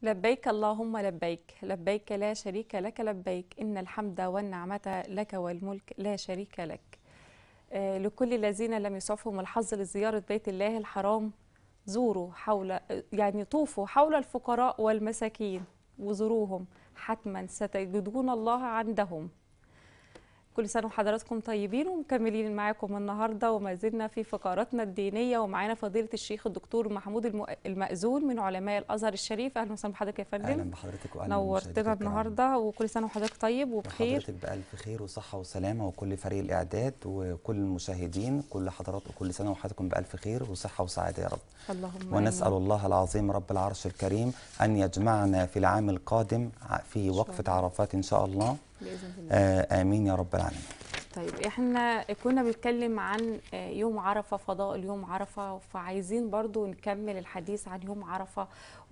لبيك اللهم لبيك لبيك لا شريك لك لبيك إن الحمد والنعمة لك والملك لا شريك لك آه، لكل الذين لم يسعفهم الحظ لزيارة بيت الله الحرام زوروا حول يعني طوفوا حول الفقراء والمساكين وزوروهم حتما ستجدون الله عندهم كل سنة وحضراتكم طيبين ومكملين معاكم النهاردة وما زلنا في فقراتنا الدينية ومعانا فضيلة الشيخ الدكتور محمود الم- المأذون من علماء الأزهر الشريف أهلا وسهلا بحضرتك يا اهلا فندم بحضرتك واهلا بمشاهديك نورتنا الكرام. النهاردة وكل سنة وحضرتك طيب وبخير وحضرتك بألف خير وصحة وسلامة وكل فريق الإعداد وكل المشاهدين كل حضرات وكل سنة وحضراتكم بألف خير وصحة وسعادة يا رب اللهم ونسأل آمين. الله العظيم رب العرش الكريم أن يجمعنا في العام القادم ع- في شاء وقفة الله. عرفات إن شاء الله بإذن الله آه آمين يا رب العالمين طيب احنا كنا بنتكلم عن آه، يوم عرفة فضاء يوم عرفة فعايزين برضو نكمل الحديث عن يوم عرفة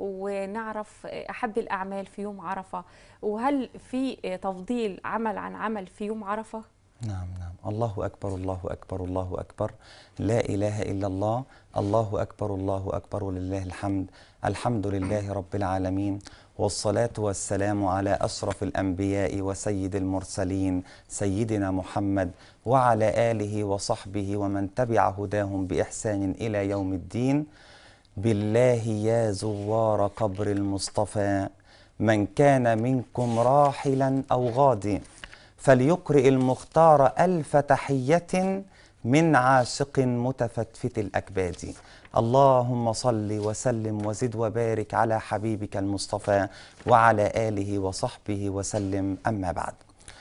ونعرف آه، أحب الأعمال في يوم عرفة وهل في آه، تفضيل عمل عن عمل في يوم عرفة؟ نعم نعم الله أكبر الله أكبر الله أكبر لا إله إلا الله الله أكبر الله أكبر ولله الحمد الحمد لله رب العالمين والصلاة والسلام على أشرف الأنبياء وسيد المرسلين سيدنا محمد وعلى آله وصحبه ومن تبع هداهم بإحسان إلى يوم الدين بالله يا زوار قبر المصطفى من كان منكم راحلا أو غادي فليقرئ المختار ألف تحية من عاشق متفتفت الأكباد اللهم صل وسلم وزد وبارك على حبيبك المصطفى وعلى آله وصحبه وسلم أما بعد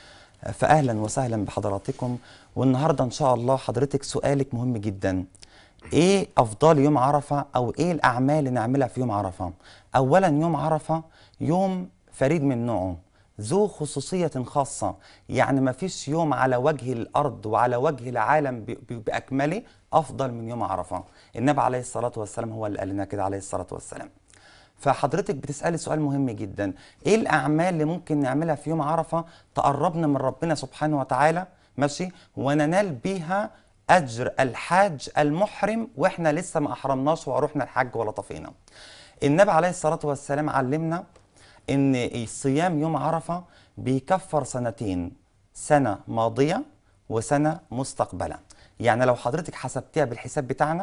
فأهلا وسهلا بحضراتكم والنهاردة إن شاء الله حضرتك سؤالك مهم جدا ايه افضل يوم عرفه او ايه الاعمال اللي نعملها في يوم عرفه اولا يوم عرفه يوم فريد من نوعه ذو خصوصية خاصة يعني ما فيش يوم على وجه الأرض وعلى وجه العالم ب- ب- بأكمله أفضل من يوم عرفة النبي عليه الصلاة والسلام هو اللي قال لنا كده عليه الصلاة والسلام فحضرتك بتسألي سؤال مهم جدا ايه الأعمال اللي ممكن نعملها في يوم عرفة تقربنا من ربنا سبحانه وتعالى ماشي وننال بيها أجر الحاج المحرم وإحنا لسه ما أحرمناش ورحنا الحج ولا طفينا النبي عليه الصلاة والسلام علمنا ان صيام يوم عرفه بيكفر سنتين سنه ماضيه وسنه مستقبله يعني لو حضرتك حسبتيها بالحساب بتاعنا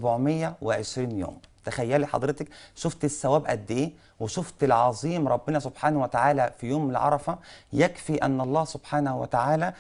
720 يوم تخيلي حضرتك شفت الثواب قد ايه وشفت العظيم ربنا سبحانه وتعالى في يوم العرفه يكفي ان الله سبحانه وتعالى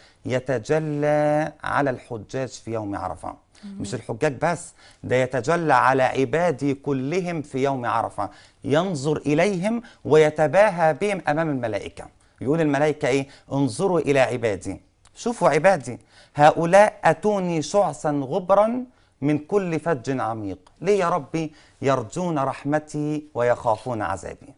يتجلى على الحجاج في يوم عرفه مش الحجاج بس ده يتجلى على عبادي كلهم في يوم عرفة ينظر إليهم ويتباهى بهم أمام الملائكة يقول الملائكة إيه انظروا إلى عبادي شوفوا عبادي هؤلاء أتوني شعثا غبرا من كل فج عميق ليه يا ربي يرجون رحمتي ويخافون عذابي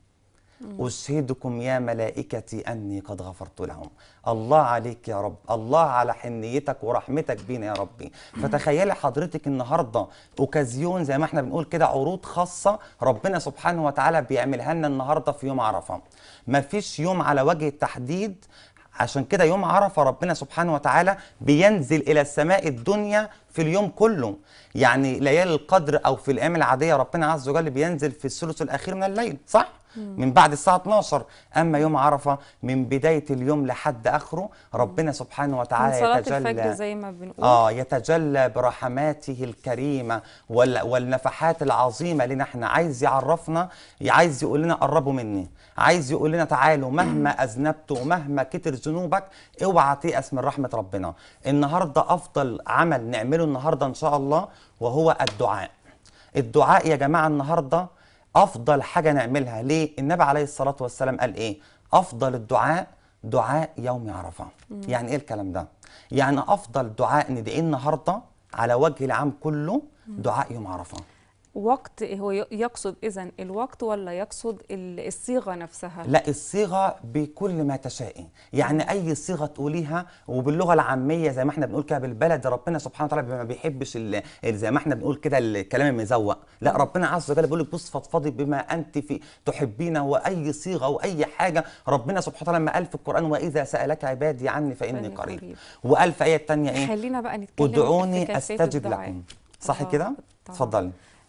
أشهدكم يا ملائكتي أني قد غفرت لهم الله عليك يا رب الله على حنيتك ورحمتك بينا يا ربي فتخيلي حضرتك النهاردة أوكازيون زي ما احنا بنقول كده عروض خاصة ربنا سبحانه وتعالى بيعملها لنا النهاردة في يوم عرفة مفيش يوم على وجه التحديد عشان كده يوم عرفة ربنا سبحانه وتعالى بينزل إلى السماء الدنيا في اليوم كله يعني ليالي القدر أو في الأيام العادية ربنا عز وجل بينزل في الثلث الأخير من الليل صح؟ من بعد الساعة 12 أما يوم عرفة من بداية اليوم لحد آخره ربنا سبحانه من وتعالى صلاة يتجلى الفجر زي ما بنقول آه يتجلى برحماته الكريمة وال والنفحات العظيمة لنا احنا عايز يعرفنا عايز يقول لنا قربوا مني عايز يقول لنا تعالوا مهما أذنبت ومهما كتر ذنوبك اوعى تيأس من رحمة ربنا النهاردة أفضل عمل نعمله النهاردة إن شاء الله وهو الدعاء الدعاء يا جماعة النهاردة أفضل حاجة نعملها ليه النبي عليه الصلاة والسلام قال إيه أفضل الدعاء دعاء يوم عرفة يعني إيه الكلام ده يعني أفضل دعاء ندعيه النهاردة على وجه العام كله دعاء يوم عرفة وقت هو ي- يقصد إذا الوقت ولا يقصد ال- الصيغة نفسها؟ لا الصيغه بكل ما تشائي يعني اي صيغه تقوليها وباللغه العاميه زي ما احنا بنقول كده بالبلد ربنا سبحانه وتعالى ما بيحبش ال- ال- زي ما احنا بنقول كده الكلام المزوق لا ربنا عز وجل بيقول لك بص فضفضي بما انت في تحبين واي صيغه واي حاجه ربنا سبحانه وتعالى لما قال في القران واذا سالك عبادي عني فاني فإني قريب قريب. وقال في ايه تانية ايه خلينا بقى نتكلم في ادعوني كيفية استجب الدعاء. لكم صح الله، كده طبعاً. اتفضلي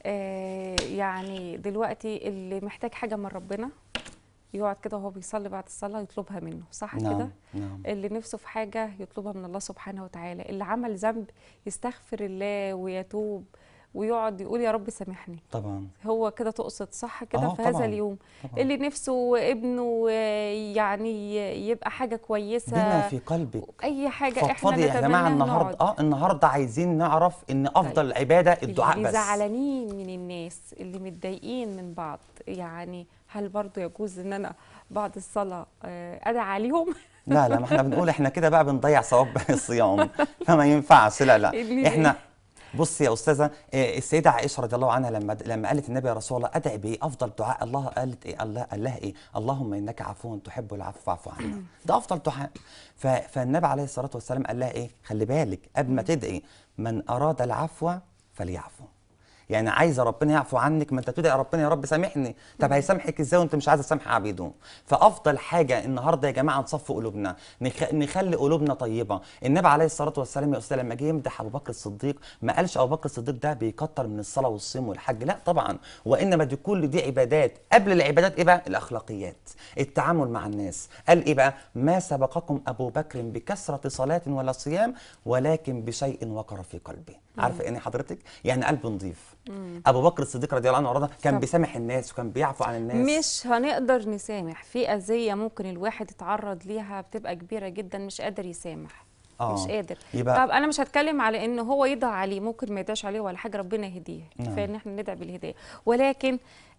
آه يعني دلوقتي اللي محتاج حاجه من ربنا يقعد كده وهو بيصلي بعد الصلاه يطلبها منه صح كده نعم نعم اللي نفسه في حاجه يطلبها من الله سبحانه وتعالى اللي عمل ذنب يستغفر الله ويتوب ويقعد يقول يا رب سامحني طبعا هو كده تقصد صح كده آه، في هذا طبعاً، اليوم طبعا اللي نفسه ابنه آه، يعني يبقى حاجه كويسه بما في قلبك اي حاجه احنا فضفضي يا جماعه نتمناها النهارده نقعد. اه النهارده عايزين نعرف ان افضل العباده الدعاء اللي بس زعلانين من الناس اللي متضايقين من بعض يعني هل برضو يجوز ان انا بعد الصلاه آه، ادعي عليهم لا لا ما احنا بنقول احنا كده بقى بنضيع ثواب الصيام فما ينفعش لا لا إن- احنا بصي يا استاذه آه، السيده عائشه رضي الله عنها لما لما قالت النبي يا رسول الله ادعي بايه افضل دعاء الله قالت ايه الله قال لها ايه اللهم انك عفو تحب العفو فاعف عنا ده افضل دعاء ف- فالنبي عليه الصلاه والسلام قال لها ايه خلي بالك قبل ما تدعي من اراد العفو فليعفو يعني عايزه ربنا يعفو عنك ما انت تدعي ربنا يا رب سامحني طب هيسامحك ازاي وانت مش عايزه تسامح عبيده فافضل حاجه النهارده يا جماعه نصفي قلوبنا نخ... نخلي قلوبنا طيبه النبي عليه الصلاه والسلام يا استاذ لما جه يمدح ابو بكر الصديق ما قالش ابو بكر الصديق ده بيكتر من الصلاه والصيام والحج لا طبعا وانما دي كل دي عبادات قبل العبادات ايه بقى الاخلاقيات التعامل مع الناس قال ايه بقى ما سبقكم ابو بكر بكثره صلاه ولا صيام ولكن بشيء وقر في قلبه عارفه يعني حضرتك يعني قلب نظيف ابو بكر الصديق رضي الله عنه وارضاه كان طب. بيسامح الناس وكان بيعفو عن الناس مش هنقدر نسامح في اذيه ممكن الواحد يتعرض ليها بتبقى كبيره جدا مش قادر يسامح آه. مش قادر يبقى- طب انا مش هتكلم على ان هو يدعى عليه ممكن ما يدعش عليه ولا حاجه ربنا يهديه نعم. كفايه ان احنا ندعي بالهدايه ولكن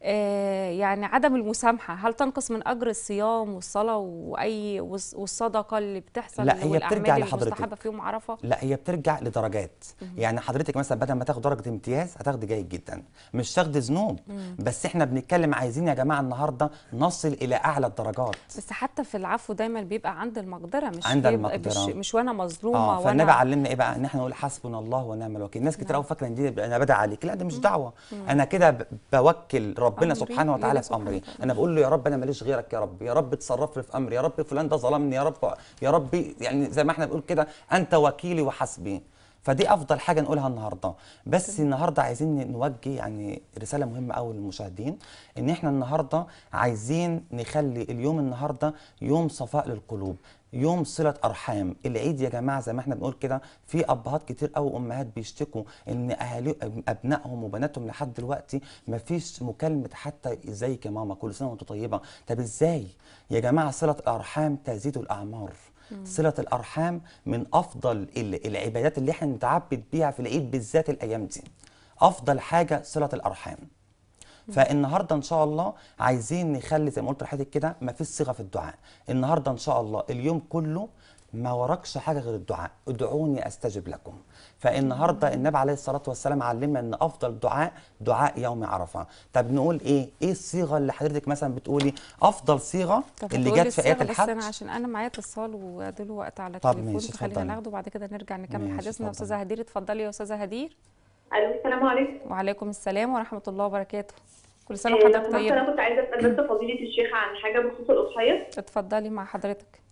آه يعني عدم المسامحه هل تنقص من اجر الصيام والصلاه واي والص- والصدقه اللي بتحصل لا، هي والاعمال بترجع لحضرتك. المستحبه في يوم عرفه لا هي بترجع لدرجات يعني حضرتك مثلا بدل ما تاخد درجه امتياز هتاخدي جيد جدا مش تاخدي ذنوب بس احنا بنتكلم عايزين يا جماعه النهارده نصل الى اعلى الدرجات بس حتى في العفو دايما بيبقى عند المقدره مش عند بيبقى- المقدرة. مش, مش وانا مظلومه اه وانا فالنبي علمنا ايه بقى ان احنا نقول حسبنا الله ونعم الوكيل ناس كتير قوي فاكره ان دي انا بدعي عليك لا ده مش دعوه انا كده ب- بوكل ربنا أمري سبحانه إلى وتعالى في سبحانه امري وتعالى. انا بقول له يا رب انا ماليش غيرك يا رب يا رب تصرف لي في امري يا رب فلان ده ظلمني يا رب يا ربي يعني زي ما احنا بنقول كده انت وكيلي وحسبي فدي افضل حاجه نقولها النهارده بس النهارده عايزين نوجه يعني رساله مهمه قوي للمشاهدين ان احنا النهارده عايزين نخلي اليوم النهارده يوم صفاء للقلوب يوم صلة أرحام العيد يا جماعة زي ما احنا بنقول كده في أبهات كتير أو أمهات بيشتكوا إن أهالي أبنائهم وبناتهم لحد دلوقتي مفيش مكالمة حتى إزيك يا ماما كل سنة وأنت طيبة طب إزاي يا جماعة صلة الأرحام تزيد الأعمار صلة الأرحام من أفضل ال- العبادات اللي احنا نتعبد بيها في العيد بالذات الأيام دي أفضل حاجة صلة الأرحام فالنهارده ان شاء الله عايزين نخلي زي ما قلت لحضرتك كده ما فيش صيغه في الدعاء النهارده ان شاء الله اليوم كله ما وراكش حاجه غير الدعاء ادعوني استجب لكم فالنهارده النبي عليه الصلاه والسلام علمنا ان افضل دعاء دعاء يوم عرفه طب نقول ايه ايه الصيغه اللي حضرتك مثلا بتقولي افضل صيغه طب اللي هتقولي جت في ايات الصيغة بس انا الحج عشان انا معايا اتصال ودلوقتي على طب التليفون ماشي، فخلينا اتفضلي. ناخده وبعد كده نرجع نكمل ماشي، حديثنا اتفضلي. استاذه هدير اتفضلي يا استاذه هدير الو السلام عليكم وعليكم السلام ورحمه الله وبركاته كل سنه آه، لو وحضرتك سمحت طيبه انا كنت عايزه اسال بس فضيله الشيخ عن حاجه بخصوص الاضحيه اتفضلي مع حضرتك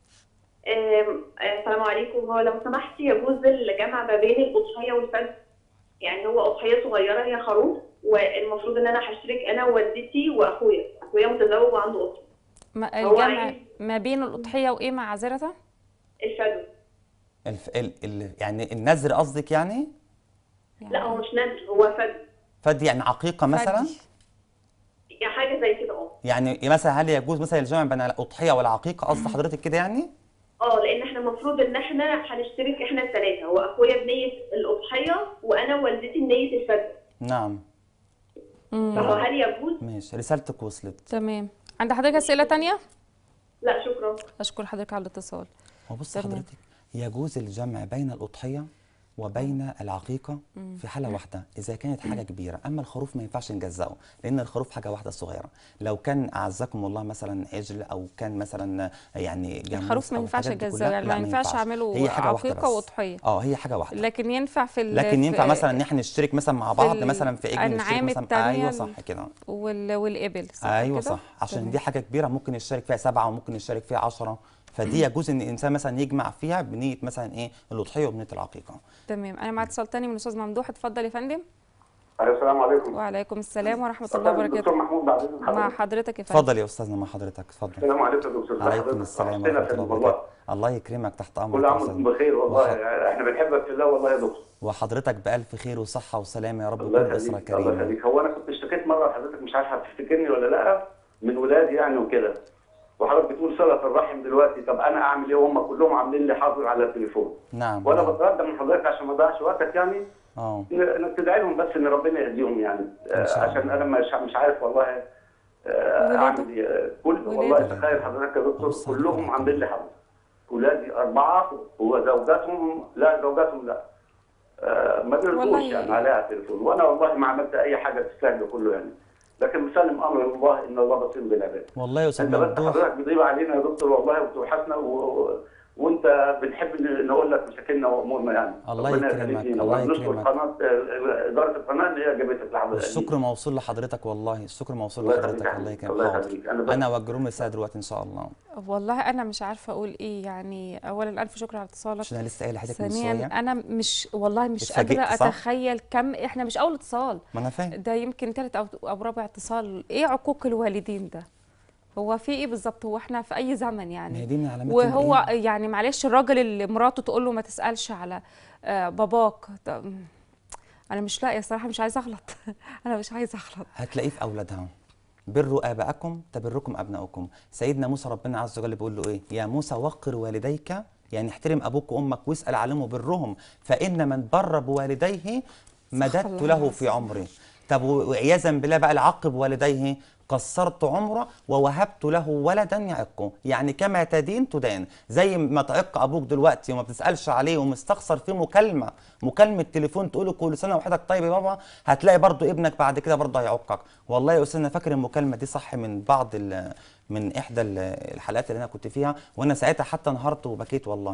آم، آه، السلام عليكم هو لو سمحتي يجوز الجمع ما بين الاضحيه والفجر يعني هو اضحيه صغيره هي خروف والمفروض ان انا هشترك انا ووالدتي واخويا اخويا متزوج وعنده قطه ما هو الجمع عايز- ما بين الاضحيه وايه معذره الفجر الف... ال... ال... يعني النذر قصدك يعني لا هو مش نذر هو فجر فدي يعني عقيقه مثلا فدي. يعني حاجه زي كده اه يعني مثلا هل يجوز مثلا الجمع بين الاضحيه والعقيقه قصد حضرتك كده يعني اه لان احنا المفروض ان احنا هنشترك احنا الثلاثه هو اخويا بنيه الاضحيه وانا ووالدتي بنيه الفجر نعم مم. فهو هل يجوز؟ ماشي رسالتك وصلت تمام عند حضرتك اسئله تانية لا شكرا اشكر حضرتك على الاتصال هو بص تمام. حضرتك يجوز الجمع بين الأضحية وبين العقيقة في حالة واحدة إذا كانت حاجة كبيرة أما الخروف ما ينفعش نجزأه لأن الخروف حاجة واحدة صغيرة لو كان أعزكم الله مثلا عجل أو كان مثلا يعني جاموس الخروف ما أو ينفعش الحاجات دي أجزأه، كلها، يعني لا، ما ينفعش أعمله هي حاجة واحدة عقيقة بس. وأضحية. اه هي حاجة واحدة لكن ينفع في ال- لكن ينفع في مثلا ان احنا نشترك مثلا مع بعض ال- مثلا في عجل نشترك الأنعام مثلا التانية ايوه ال- صح كده وال... والابل صح ايوه كده؟ صح عشان تمام. دي حاجه كبيره ممكن يشترك فيها سبعه وممكن يشترك فيها عشرة فدي يجوز ان الانسان مثلا يجمع فيها بنيه مثلا ايه الاضحيه وبنيه العقيقه تمام انا معايا اتصال تاني من الاستاذ ممدوح اتفضل يا فندم أيوة، السلام عليكم وعليكم السلام ورحمه الله دكتور وبركاته محمود بعد إذن مع حضرتك. حضرتك يا فندم اتفضل يا استاذنا مع حضرتك اتفضل السلام عليكم يا دكتور عليكم حضرتك السلام وحشتنا ورحمه في الله والله وبركاته الله يكرمك تحت امرك كل يا عام وانتم أستاذنا. بخير والله وح- احنا بنحبك في الله والله يا دكتور وحضرتك بألف خير وصحة وسلامة يا رب الله وكل أسرة يخليك الله كريمة يخليك هو انا كنت اشتكيت مره لحضرتك مش عارف هتفتكرني ولا لا من ولادي يعني وكده وحضرتك بتقول صله الرحم دلوقتي طب انا اعمل ايه وهم كلهم عاملين لي حاضر على التليفون نعم وانا نعم. بتردد من حضرتك عشان ما اضيعش وقتك يعني اه انك تدعي لهم بس ان ربنا يهديهم يعني إن شاء آه، عشان الله. انا مش مش عارف والله آه، ولاده؟ اعمل ايه آه، كل والله ولاده؟ تخيل حضرتك يا دكتور بص كلهم حضرتك. عاملين لي حظ ولادي اربعه وزوجاتهم لا زوجاتهم لا آه، ما بيردوش والله- يعني عليها التليفون وانا والله ما عملت اي حاجه تستاهل ده كله يعني لكن مسلم امر الله ان الله بصير بالعباد والله يا أستاذ انت بس ممدوح حضرتك بتغيب علينا يا دكتور والله وبتوحشنا و... وانت بنحب ن- نقول لك مشاكلنا وامورنا يعني الله ربنا يكرمك، يخليك لينا. الله ونشكر يكرمك. قناه آه، اداره القناه اللي هي جابتك لحضرتك والشكر موصول لحضرتك والله الشكر موصول الله لحضرتك يخليك الله يا يكرمك حبيبي. الله حاضر يخليك. أنا بس- أنا وجروم رسالة دلوقتي إن شاء الله والله انا مش عارفه اقول ايه يعني اولا الف شكر على اتصالك عشان أنا لسه قايل لحضرتك من ثانيا شوية انا مش والله مش اتفاجئت، قادره صح؟ اتخيل كم احنا مش اول اتصال ما أنا فاهم ده يمكن تالت او او رابع اتصال ايه عقوق الوالدين ده هو في ايه بالظبط هو احنا في اي زمن ما هي يعني دي من علامات وهو الإيه؟ يعني معلش الراجل اللي مراته تقول له ما تسالش على آه، باباك طب انا مش لاقيه صراحه مش عايزه اغلط انا مش عايزه اغلط هتلاقيه في أولادها بروا آباءكم تبركم أبناؤكم سيدنا موسى ربنا عز وجل بيقول له إيه يا موسى وقر والديك يعني احترم أبوك وأمك واسأل عليهم وبرهم فإن من بر بوالديه مددت الله له العظيم. في عمره طب و- وعياذا بالله بقى العقب والديه قصرت عمره ووهبت له ولدا يعقه يعني كما تدين تدان زي ما تعق ابوك دلوقتي وما بتسالش عليه ومستخسر فيه مكالمه مكالمه تليفون تقول له كل سنه وحضرتك طيب يا بابا هتلاقي برضو ابنك بعد كده برضو هيعقك والله يا استاذ انا فاكر المكالمه دي صح من بعض ال- من احدى ال- الحلقات اللي انا كنت فيها وانا ساعتها حتى انهارت وبكيت والله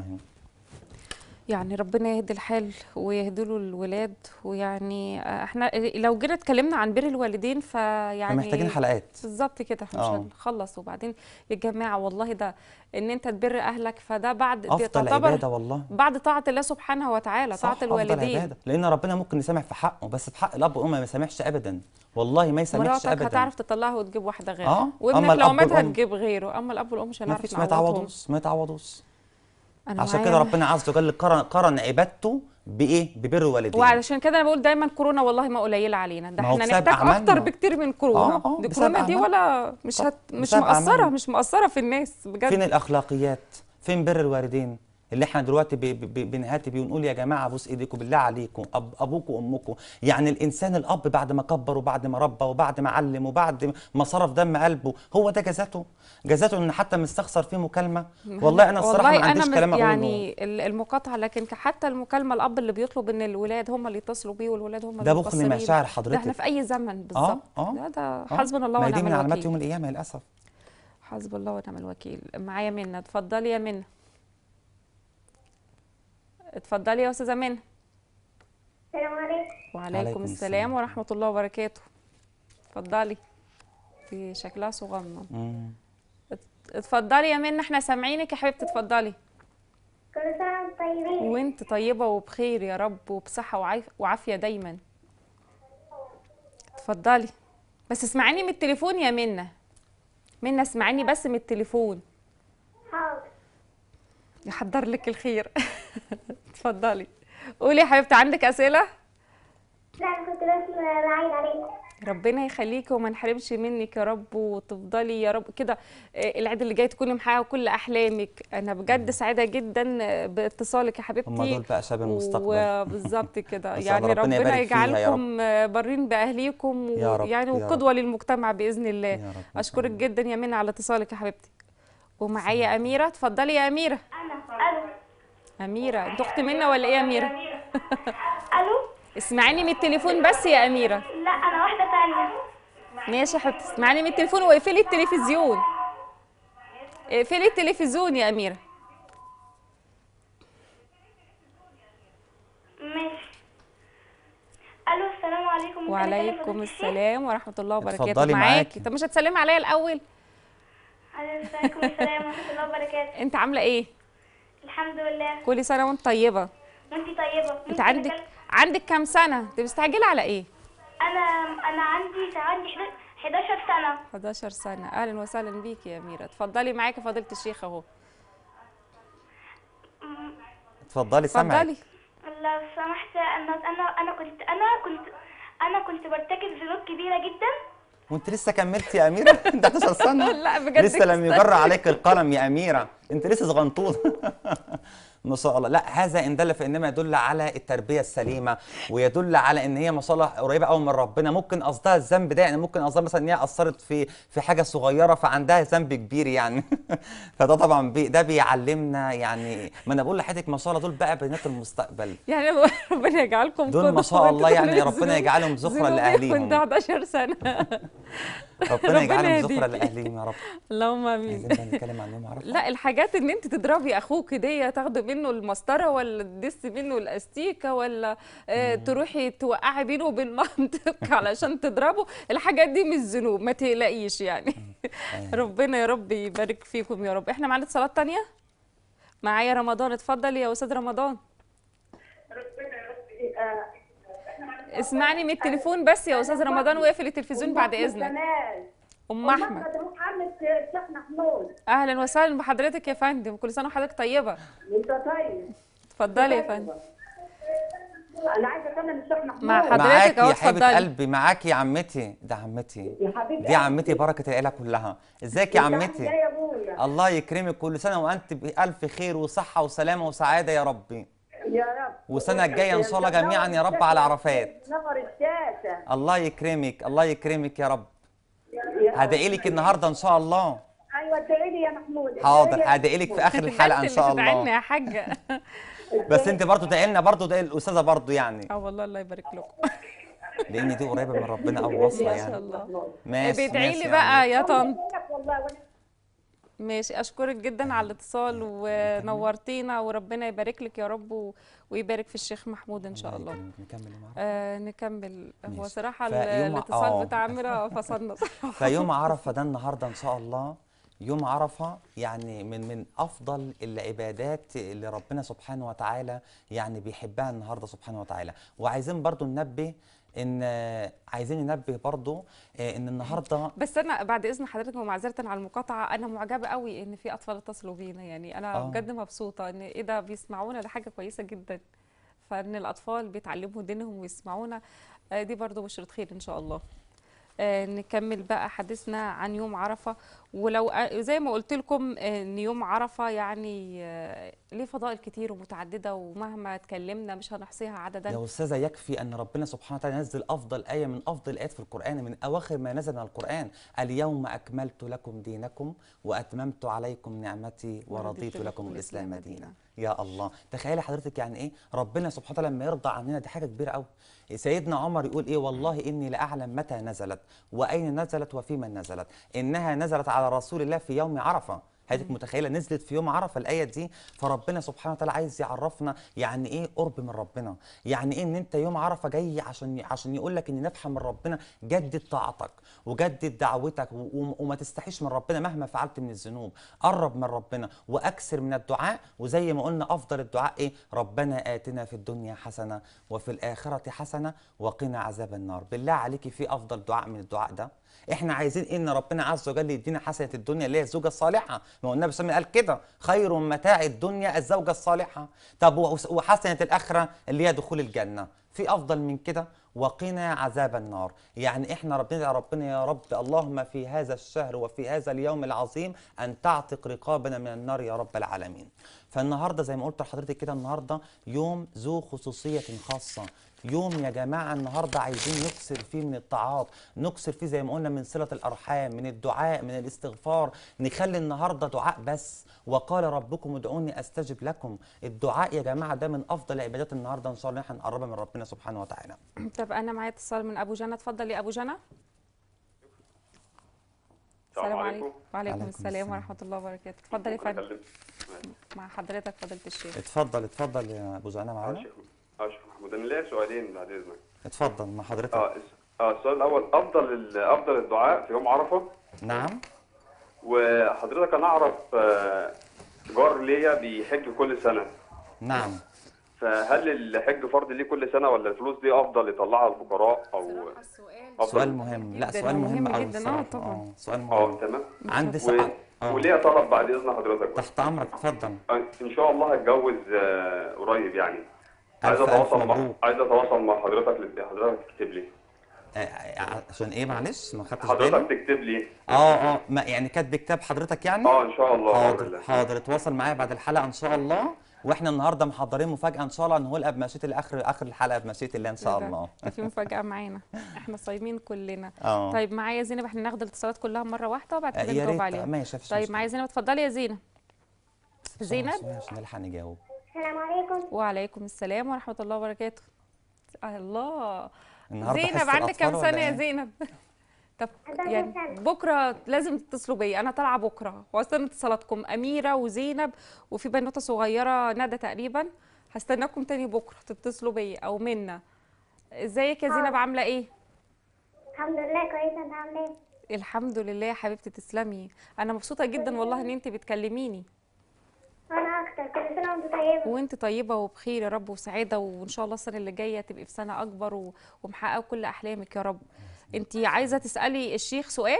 يعني ربنا يهدي الحال ويهدي له الولاد ويعني آه، احنا لو جينا اتكلمنا عن بر الوالدين فيعني احنا محتاجين حلقات بالظبط كده احنا مش آه. هنخلص وبعدين يا جماعه والله ده ان انت تبر اهلك فده بعد دي افضل تعتبر عباده والله بعد طاعه الله سبحانه وتعالى صح، طاعه أفضل الوالدين عبادة. لان ربنا ممكن يسامح في حقه بس في حق الاب والام ما يسامحش ابدا والله ما يسامحش مراتك ابدا هتعرف تطلعها وتجيب واحده غيرها آه، أما وابنك لو الأب مات والأم- هتجيب غيره اما الاب والام مش ما هنعرف فيش ما نعوضهم يتعوضوش ما يتعوضوش أنا عشان معايا- كده ربنا عز وجل قرن قرن عبادته بايه ببر الوالدين وعلشان كده انا بقول دايما كورونا والله ما قليله علينا ده ما هو احنا بسبب نحتاج أعمالنا. اكتر بكتير من كورونا آه، آه، دي بسبب كورونا دي أعمالنا. ولا مش هت... مش بسبب مقصره أعمالنا. مش مقصره في الناس بجد فين الاخلاقيات فين بر الوالدين اللي احنا دلوقتي ب- ب- بنهاتي بيه ونقول يا جماعه بوس ايديكم بالله عليكم أب ابوكم وامكم يعني الانسان الاب بعد ما كبر وبعد ما ربى وبعد ما علم وبعد ما صرف دم قلبه هو ده جزاته جزاته ان حتى مستخسر فيه مكالمه والله انا الصراحه والله ما عنديش انا كلام مس- اقوله يعني ال- المقاطعه لكن ك- حتى المكالمه الاب اللي بيطلب ان الولاد هم اللي يتصلوا بيه والولاد هم ده اللي بخل مقصرين. مشاعر ده احنا حضرتك في اي زمن بالظبط آه. ده ده آه. حسبنا الله ما هي دي ونعم من علامات الوكيل يوم القيامه للاسف حسب الله ونعم الوكيل معايا منى اتفضلي يا منى اتفضلي يا استاذه منى السلام عليكم وعليكم عليكم السلام السلام. ورحمه الله وبركاته اتفضلي دي شكلها صغنن مم. اتفضلي يا منى احنا سامعينك يا حبيبتي اتفضلي كل سنة وانتم طيبين وانت طيبه وبخير يا رب وبصحه وعاف- وعافيه دايما اتفضلي بس اسمعيني من التليفون يا منى منى اسمعيني بس من التليفون حاضر يحضر لك الخير اتفضلي قولي يا حبيبتي عندك اسئله لا أنا كنت بس بعيد عليكم ربنا يخليكي وما نحرمش منك يا رب وتفضلي يا رب كده آه، العيد اللي جاي تكوني محققه كل احلامك انا بجد سعيده جدا آه، باتصالك يا حبيبتي هم دول بقى شباب المستقبل وبالظبط كده بس يعني ربنا ربنا, يبارك فيها يا يجعلكم آه، برين باهليكم يا رب، ويعني يا رب. وقدوه للمجتمع باذن الله يا رب إن شاء اشكرك الله. جدا يا منى على اتصالك يا حبيبتي ومعايا اميره اتفضلي يا اميره أنا ألو اميره انت اخت منى ولا ايه يا اميره ألو اسمعيني من التليفون بس يا اميره لا أنا واحدة تانية ماشي يا حبيبتي اسمعيني من التليفون واقفلي التلفزيون اقفلي التلفزيون يا اميره ماشي ألو السلام عليكم ممكن وعليكم أتكلم السلام ورحمه الله وبركاته اتفضلي معاكي. طب مش هتسلمي عليا الاول عليكم السلام ورحمة الله وبركاته انت عامله ايه الحمد لله كل سنه وانت طيبه وانتي طيبة انت ممكن عندك أتكلم؟ عندك كام سنه انت مستعجله على ايه انا انا عندي عندي 11 سنه 11 سنة أهلا وسهلا بيكي يا أميرة اتفضلي معاكي فضيلة الشيخ أهو اتفضلي سامعك اتفضلي لو سمحت انا انا انا كنت انا كنت انا كنت برتكب ذنوب كبيره جدا وانت لسه كملتي يا اميره انت 11 سنه لا بجد لسه لم كده. يجر عليك القلم يا اميره انت لسه صغنطوط ما شاء الله لا هذا ان دل فانما يدل على التربيه السليمه ويدل على ان هي ما شاء الله قريبه قوي من ربنا ممكن قصدها الذنب ده يعني ممكن قصدها مثلا ان هي اثرت في في حاجه صغيره فعندها ذنب كبير يعني فده طبعا بي ده بيعلمنا يعني ما انا بقول لحضرتك ما شاء الله دول بقى بنات المستقبل يعني ربنا يجعلكم دول قدوة ما شاء الله يعني وانتوا ربنا ذنوب- يجعلهم ذخرا ذنوبي لاهليهم كنت 11 سنة ربنا ربنا يجعلهم يهديك. ذخرا لاهليهم يا رب اللهم امين عايزين بقى نتكلم عن يوم عرفه لا الحاجات ان انت تضربي اخوك دي تاخدي منه المسطره ولا تدسي منه الاستيكه ولا آه تروحي توقعي بينه وبين مامتك علشان تضربه الحاجات دي مش ذنوب ما تقلقيش يعني ربنا يا رب يبارك فيكم يا رب احنا معانا اتصالات تانية معايا رمضان اتفضل يا استاذ رمضان اسمعني من التليفون بس يا استاذ رمضان واقفل التلفزيون بعد اذنك ام احمد محمد الشيخ محمود اهلا وسهلا بحضرتك يا فندم كل سنه وحضرتك طيبه انت طيب اتفضلي يا فندم انا عايزه اكلم الشيخ محمود مع حضرتك معاكي اهو يا حبيبه اتفضلي قلبي معاكي يا عمتي ده عمتي يا حبيبي دي عمتي بركه العيله كلها ازيك يا عمتي يا ابويا الله يكرمك كل سنه وانت بالف خير وصحه وسلامه وسعاده يا ربي يا رب والسنه الجايه ان شاء الله جميعا يا رب على عرفات نور الشاشه الله يكرمك الله يكرمك يا رب يا- هدعي لك النهارده ان شاء الله ايوه ادعي لي يا محمود حاضر هدعي لك في اخر الحلقه ان شاء بتدعينا الله يا حاجه بس انت برضو ادعي لنا برضو ادعي الاستاذه برضو يعني اه والله الله يبارك لكم لان دي قريبه من ربنا قوي واصله ما شاء يعني الله ماشي بيدعي ماشي لي يا بقى يا طنط لك والله وأنا- ماشي اشكرك جدا على الاتصال ونورتينا وربنا يبارك لك يا رب و- ويبارك في الشيخ محمود ان شاء الله يكرمك. نكمل يوم عرفة. آه نكمل هو ماشي. صراحه فيوم- الاتصال آه. بتاع عمرة فصلنا صراحه فيوم عرفه ده النهارده ان شاء الله يوم عرفه يعني من من افضل العبادات اللي ربنا سبحانه وتعالى يعني بيحبها النهارده سبحانه وتعالى وعايزين برضو ننبه ان عايزين ننبه برضو آه، ان النهارده بس انا بعد اذن حضرتك ومعذره على المقاطعه انا معجبه قوي ان في اطفال اتصلوا بينا يعني انا آه. بجد مبسوطه ان ايه ده بيسمعونا ده حاجه كويسه جدا فان الاطفال بيتعلموا دينهم ويسمعونا آه، دي برضو بشرة خير ان شاء الله آه، نكمل بقى حديثنا عن يوم عرفة ولو آه، زي ما قلت لكم آه، ان يوم عرفة يعني آه، ليه فضائل كتير ومتعددة ومهما اتكلمنا مش هنحصيها عددا يا استاذه يكفي ان ربنا سبحانه وتعالى نزل افضل ايه من افضل الايات في القران من اواخر ما نزل من القران اليوم اكملت لكم دينكم واتممت عليكم نعمتي ورضيت لكم الاسلام دينا يا الله تخيلي حضرتك يعني ايه ربنا سبحانه وتعالى لما يرضى عننا دي حاجه كبيره قوي سيدنا عمر يقول ايه والله اني لاعلم متى نزلت واين نزلت وفيما نزلت انها نزلت على رسول الله في يوم عرفه حضرتك متخيله نزلت في يوم عرفه الايه دي فربنا سبحانه وتعالى عايز يعرفنا يعني ايه قرب من ربنا يعني ايه ان انت يوم عرفه جاي عشان عشان يقول لك ان نفحه من ربنا جدد طاعتك وجدد دعوتك و- و- وما تستحيش من ربنا مهما فعلت من الذنوب قرب من ربنا واكثر من الدعاء وزي ما قلنا افضل الدعاء ايه ربنا اتنا في الدنيا حسنه وفي الاخره حسنه وقنا عذاب النار بالله عليكي في افضل دعاء من الدعاء ده احنا عايزين ان ربنا عز وجل يدينا حسنه الدنيا اللي هي الزوجه الصالحه ما هو النبي صلى الله عليه وسلم قال كده خير متاع الدنيا الزوجه الصالحه طب و- وحسنه الاخره اللي هي دخول الجنه في افضل من كده وقنا عذاب النار يعني احنا ربنا يا ربنا يا رب اللهم في هذا الشهر وفي هذا اليوم العظيم ان تعتق رقابنا من النار يا رب العالمين فالنهارده زي ما قلت لحضرتك كده النهارده يوم ذو خصوصيه خاصه يوم يا جماعه النهارده عايزين نكسر فيه من الطاعات نكسر فيه زي ما قلنا من صله الارحام من الدعاء من الاستغفار نخلي النهارده دعاء بس وقال ربكم ادعوني استجب لكم الدعاء يا جماعه ده من افضل العبادات النهارده ان شاء الله احنا نقربها من ربنا سبحانه وتعالى طب انا معايا اتصال من ابو جنى اتفضل يا ابو جنى السلام عليكم وعليكم عليكم السلام السلام. ورحمه الله وبركاته اتفضل يا فندم مع حضرتك فضيله الشيخ اتفضل اتفضل يا ابو زعنه اه معانا شيخ اه شيخ محمود انا ليا سؤالين بعد اذنك اتفضل مع حضرتك اه الس- اه السؤال الاول افضل ال- افضل الدعاء في يوم عرفه نعم وحضرتك انا اعرف آه، جار ليا بيحج كل سنه نعم فهل الحج فرض ليه كل سنه ولا الفلوس دي افضل يطلعها الفقراء او أفضل؟ سؤال مهم لا جداً سؤال مهم ومهم قوي جداً. آه، بصراحة. طبعاً. آه، سؤال اه مهم تمام عندي و... سؤال اه وليا طلب بعد اذن حضرتك بس. تحت امرك اتفضل ان شاء الله هتجوز آه، قريب يعني عايز ألف ألف اتواصل مع مبروك. عايز اتواصل مع حضرتك لت- حضرتك تكتب لي آه، آه، عشان ايه معلش ما خدتش بالي حضرتك تكتب لي اه اه ما يعني كاتب كتاب حضرتك يعني اه ان شاء الله بإذن حاضر الله. حاضر اتواصل معايا بعد الحلقه ان شاء الله واحنا النهارده محضرين مفاجاه ان شاء الله نقولها بمشيئه الاخر اخر الحلقه بمشيئه الله ان شاء ده- الله ده في مفاجأة معانا احنا صايمين كلنا اه طيب معايا زينب احنا ناخد الاتصالات كلها مرة واحدة وبعد آه، كده يا نجاوب ريت عليها ماشي مفيش طيب مشكلة. معايا زينب اتفضلي يا زينب بسرعة زينب؟ شوية عشان نلحق نجاوب السلام عليكم وعليكم السلام ورحمة الله وبركاته الله النهارده زينب حصة عندك كام الأطفال سنة ولا يا إيه؟ زينب؟ طب عندها يعني كام سنة؟ بكرة لازم تتصلوا بيا أنا طالعة بكرة واستنى اتصالاتكم أميرة وزينب وفي بنوتة صغيرة ندى تقريبا هستناكم تاني بكرة تتصلوا بيا أو منا ازيك يا زينب عاملة ايه؟ الحمد لله كويسة انت عاملة ايه؟ الحمد لله يا حبيبتي تسلمي انا مبسوطه جدا والله ان انت بتكلميني وانا اكتر كل سنة وانت طيبة وانت طيبه وبخير يا رب وسعاده وان شاء الله السنه اللي جايه تبقي في سنه اكبر و- ومحققه كل احلامك يا رب انت عايزه تسالي الشيخ سؤال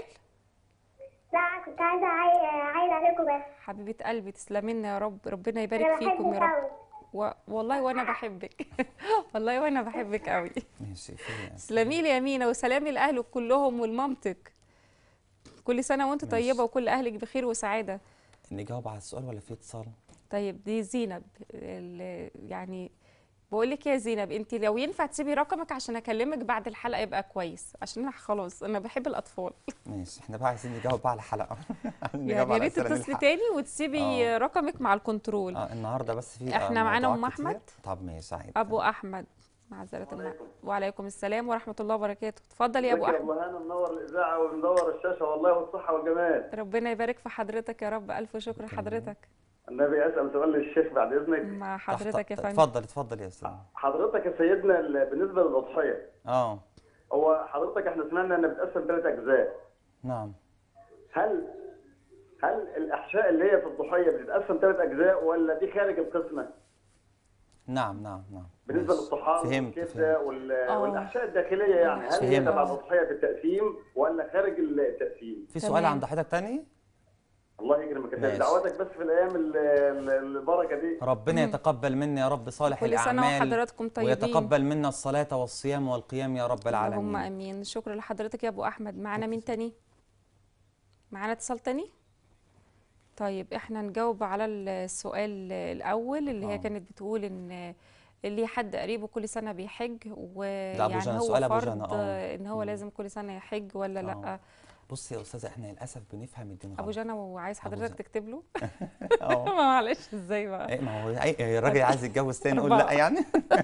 لا كنت عايزة عاي... عايزة عليكم بس حبيبه قلبي تسلمي لنا يا رب ربنا انا يبارك فيكم يا بحبك رب قوي و... والله وانا بحبك والله وانا بحبك قوي ماشي في تسلمي لي يا مينا وسلامي لاهلك كلهم ولمامتك كل سنه وانت ماشي. طيبه وكل اهلك بخير وسعاده نجاوب على السؤال ولا في اتصال؟ طيب دي زينب ال- يعني بقول لك يا زينب انت لو ينفع تسيبي رقمك عشان اكلمك بعد الحلقه يبقى كويس عشان انا خلاص انا بحب الاطفال ماشي احنا بقى عايزين نجاوب بقى على الحلقه نجاوب يعني يا على ريت أسئلة تتصلي نلحق. تاني وتسيبي آه. رقمك مع الكنترول اه النهارده بس في إحنا معانا موضوعات أم كتير. أحمد. طب ماشي عادي ابو احمد معذره الله وعليكم السلام ورحمه الله وبركاته اتفضل يا ابو ازيك يا احمد ابو هانم منور الاذاعه ومنور الشاشه والله والصحه والجمال ربنا يبارك في حضرتك يا رب الف شكر لحضرتك النبي اسال سؤال للشيخ بعد اذنك مع تحت- حضرتك يا فندم اتفضل اتفضل يا استاذ حضرتك يا سيدنا ال- بالنسبه للاضحيه اه هو حضرتك احنا سمعنا انها بتقسم ثلاث اجزاء نعم هل هل الاحشاء اللي هي في الضحيه بتتقسم ثلاث اجزاء ولا دي خارج القسمه نعم نعم نعم بالنسبه ماشي. للطحال فهمت والكبده فهمت وال- آه. والاحشاء الداخليه يعني هل هي فهمت. تبع الاضحيه في التقسيم ولا خارج التقسيم؟ في سؤال تمام. عند حضرتك تاني الله يكرمك يا ماشي. سيدي. دعواتك بس في الايام ال- ال- البركه دي ربنا يتقبل منا يا رب صالح كل سنه الاعمال وحضراتكم طيبين ويتقبل منا الصلاه والصيام والقيام يا رب العالمين اللهم امين شكرا لحضرتك يا ابو احمد معانا مين تاني معانا اتصال تاني طيب احنا نجاوب على السؤال الاول اللي هي آه. كانت بتقول ان اللي حد قريبه كل سنه بيحج أبو ويعني جنى، هو سؤال أبو فرض جنى، آه. ان هو مم. لازم كل سنه يحج ولا لا آه. بص يا استاذه احنا للاسف بنفهم الدين غلط ابو جنى وعايز أبو حضرتك جنى. تكتب له اه معلش ازاي بقى ايه ما هو أي- الراجل عايز يتجوز تاني نقول لا أربعة. يعني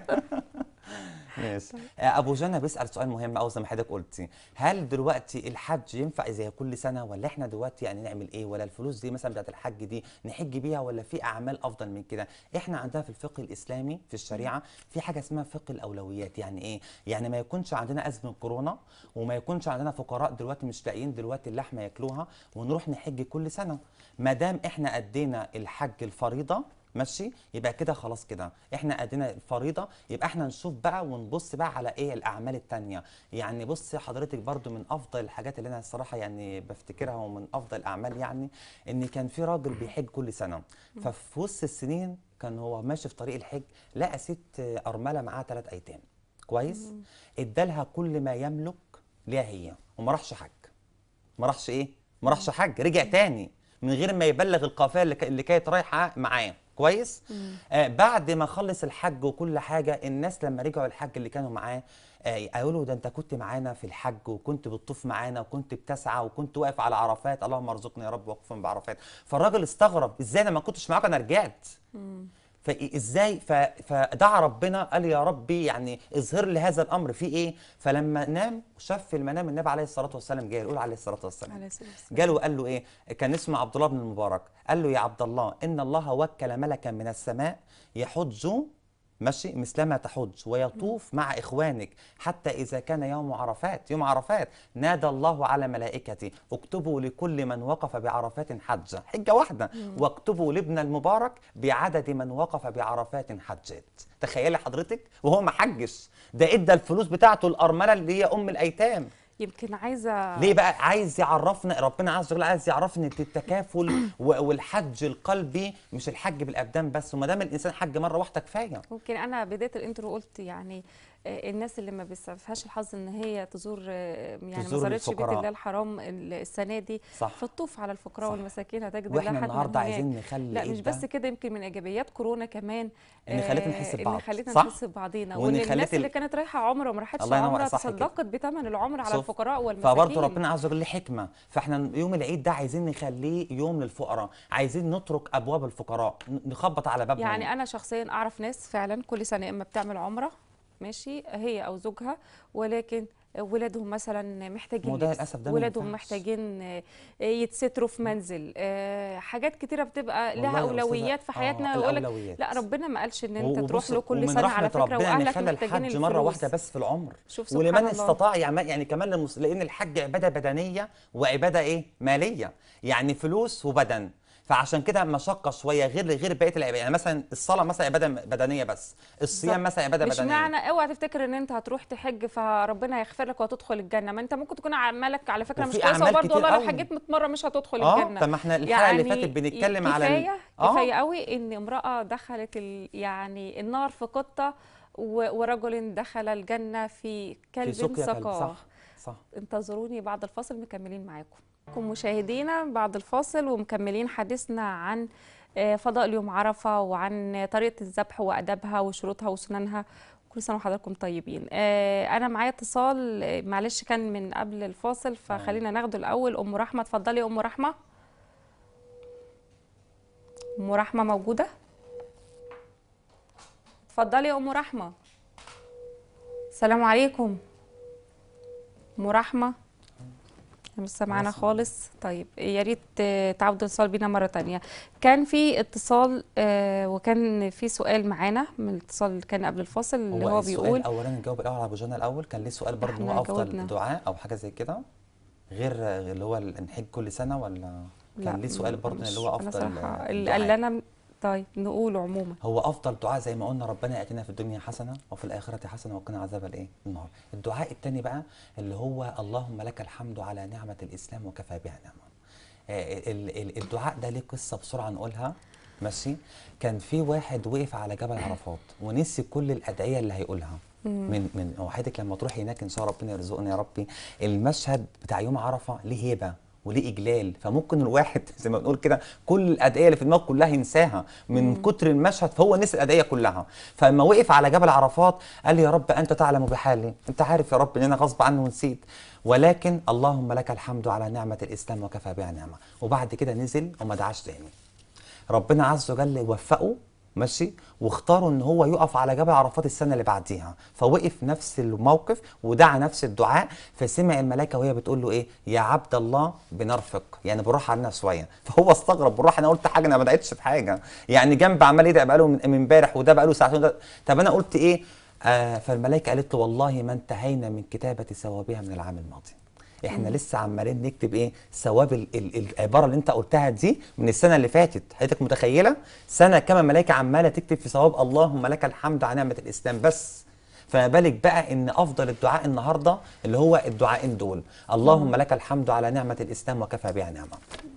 ماشي آه، ابو جنى بيسال سؤال مهم قوي زي ما حضرتك قلتي هل دلوقتي الحج ينفع زي كل سنه ولا احنا دلوقتي يعني نعمل ايه ولا الفلوس دي مثلا بتاعت الحج دي نحج بيها ولا في اعمال افضل من كده احنا عندنا في الفقه الاسلامي في الشريعه في حاجه اسمها فقه الاولويات يعني ايه يعني ما يكونش عندنا ازمه كورونا وما يكونش عندنا فقراء دلوقتي مش لاقيين دلوقتي اللحمه ياكلوها ونروح نحج كل سنه ما دام احنا ادينا الحج الفريضه ماشي يبقى كده خلاص كده احنا ادينا الفريضه يبقى احنا نشوف بقى ونبص بقى على ايه الاعمال التانية يعني بص حضرتك برضو من افضل الحاجات اللي انا الصراحه يعني بفتكرها ومن افضل الاعمال يعني ان كان في راجل بيحج كل سنه ففي وسط السنين كان هو ماشي في طريق الحج لقى ست ارمله معاها ثلاث ايتام كويس ادالها كل ما يملك ليها هي وما راحش حج ما راحش ايه ما راحش حج رجع تاني من غير ما يبلغ القافله اللي ك- اللي كانت رايحه معاه كويس آه بعد ما خلص الحج وكل حاجه الناس لما رجعوا الحج اللي كانوا معاه آه قالوا ده انت كنت معانا في الحج وكنت بتطوف معانا وكنت بتسعى وكنت واقف على عرفات اللهم ارزقني يا رب وقفا بعرفات فالراجل استغرب ازاي انا ما كنتش معاك انا رجعت فازاي ف- فدعا ربنا قال يا ربي يعني اظهر لي هذا الامر في ايه فلما نام شاف في المنام النبي عليه الصلاه والسلام جاي يقول عليه الصلاه والسلام عليه الصلاة والسلام. جاله وقال له ايه كان اسمه عبد الله بن المبارك قال له يا عبد الله ان الله وكل ملكا من السماء يحج ماشي مثلما تحج ويطوف مع إخوانك حتى إذا كان يوم عرفات يوم عرفات نادى الله على ملائكته اكتبوا لكل من وقف بعرفات حجة حجة واحدة واكتبوا لابن المبارك بعدد من وقف بعرفات حجات تخيلي حضرتك وهو ما حجش ده ادى الفلوس بتاعته الأرملة اللي هي أم الأيتام يمكن عايزه ليه بقى عايز يعرفنا ربنا عز وجل عايز يعرفنا ان التكافل و- والحج القلبي مش الحج بالابدان بس وما دام الانسان حج مره واحده كفايه ممكن انا بدايه الانترو قلت يعني آه، الناس اللي ما بيسعفهاش الحظ ان هي تزور آه، يعني ما تزور زارتش بيت الفقراء. الله الحرام ال- السنه دي صح. فتطوف على الفقراء صح. والمساكين هتجد واحنا الله حد النهارده من هناك. عايزين نخلي لا إيه مش ده؟ بس كده يمكن من ايجابيات كورونا كمان إن خلتنا آه، نحس ان ببعض، خلتنا صح؟ نحس ببعضينا وإن وان خلت الناس ال- اللي كانت رايحه عمره وما راحتش الله ينور، عمره صح كده. تصدقت بثمن العمره على شوف، الفقراء والمساكين فبرضه ربنا عز وجل ليه حكمه فاحنا يوم العيد ده عايزين نخليه يوم للفقراء عايزين نترك ابواب الفقراء ن- نخبط على بابهم يعني انا شخصيا اعرف ناس فعلا كل سنه اما بتعمل عمره ماشي هي او زوجها ولكن ولادهم مثلا محتاجين ما هو ده لبس، للأسف ده ما ولادهم ينفعش. محتاجين آه، يتستروا في منزل آه، حاجات كتيره بتبقى والله لها يا اولويات أستاذة، في حياتنا آه، ويقول لك الأولويات. لا ربنا ما قالش ان انت وبص- تروح له كل ومن سنه على رحمة فكره ربنا ان واهلك خلى محتاجين الحج مره واحده الفلوس. بس في العمر شوف سبحان ولمن الله. استطاع يعني يعني كمان للمس... لان الحج عباده بدنيه وعباده ايه ماليه يعني فلوس وبدن فعشان كده مشقه شويه غير غير بقيه العبادات يعني مثلا الصلاه مثلا عباده بدنيه بس الصيام بالظبط. مثلا عباده مش بدنيه معنى اوعى تفتكر ان انت هتروح تحج فربنا هيغفر لك وهتدخل الجنه ما انت ممكن تكون اعمالك على فكره مش وفي كويسه أعمال وبرضه كتير والله لو قوي. حجيت 100 مره مش هتدخل اه الجنه طب ما احنا الحلقه اللي يعني فاتت بنتكلم على ال- كفايه كفايه قوي ان امراه دخلت ال... يعني النار في قطه و... ورجل دخل الجنه في كلب في سقيا كلب سقاه صح صح انتظروني بعد الفاصل مكملين معاكم كم مشاهدينا بعد الفاصل ومكملين حديثنا عن آه، فضاء يوم عرفة وعن طريقة الذبح وأدابها وشروطها وسننها كل سنة وحضراتكم طيبين آه، أنا معايا اتصال آه، معلش كان من قبل الفاصل فخلينا ناخده الأول أم رحمة اتفضلي يا أم رحمة أم رحمة موجودة اتفضلي يا أم رحمة السلام عليكم أم رحمة مش سامعانا خالص طيب يا ريت آه، تعودوا الاتصال بينا مره تانية كان في اتصال آه، وكان في سؤال معانا من الاتصال اللي كان قبل الفاصل اللي هو السؤال بيقول الاولاني نجاوب الاول على ابو جنى الاول كان ليه سؤال برضه ان إحنا هو افضل جاوبنا. دعاء او حاجه زي كده غير غير اللي هو نحج كل سنه ولا لا، كان ليه سؤال م- برضه مش- اللي هو أنا افضل صراحة اللي دعاء. اللي انا طيب نقوله عموما هو افضل دعاء زي ما قلنا ربنا ياتينا في الدنيا حسنه وفي الاخره حسنه وقنا عذاب الايه النار الدعاء الثاني بقى اللي هو اللهم لك الحمد على نعمه الاسلام وكفى بها نعمه آه، ال- ال- الدعاء ده ليه قصه بسرعه نقولها ماشي كان في واحد وقف على جبل عرفات ونسي كل الادعيه اللي هيقولها من من وحياتك لما تروحي هناك ان شاء الله ربنا يرزقنا يا ربي المشهد بتاع يوم عرفه ليه هيبه وليه اجلال فممكن الواحد زي ما بنقول كده كل الادعيه اللي في دماغه كلها ينساها من كتر المشهد فهو نسي الادعيه كلها فلما وقف على جبل عرفات قال يا رب انت تعلم بحالي انت عارف يا رب ان انا غصب عني ونسيت ولكن اللهم لك الحمد على نعمه الاسلام وكفى بها نعمه وبعد كده نزل وما دعاش تاني ربنا عز وجل وفقه ماشي واختاروا ان هو يقف على جبل عرفات السنه اللي بعديها فوقف نفس الموقف ودعا نفس الدعاء فسمع الملائكه وهي بتقول له ايه يا عبد الله بنرفق يعني بالراحه علينا شويه فهو استغرب بالراحه انا قلت حاجه انا ما دعيتش في حاجه يعني جنب عمال يدعي بقاله من من امبارح وده بقاله ساعتين وده طب انا قلت ايه آه فالملائكه قالت له والله ما انتهينا من كتابه ثوابها من العام الماضي احنا لسه عمالين نكتب ايه ثواب ال- ال- العباره اللي انت قلتها دي من السنه اللي فاتت حضرتك متخيله سنه كما ملائكه عماله تكتب في ثواب اللهم لك الحمد على نعمه الاسلام بس فما بالك بقى ان افضل الدعاء النهارده اللي هو الدعائين دول اللهم لك الحمد على نعمه الاسلام وكفى بها نعمه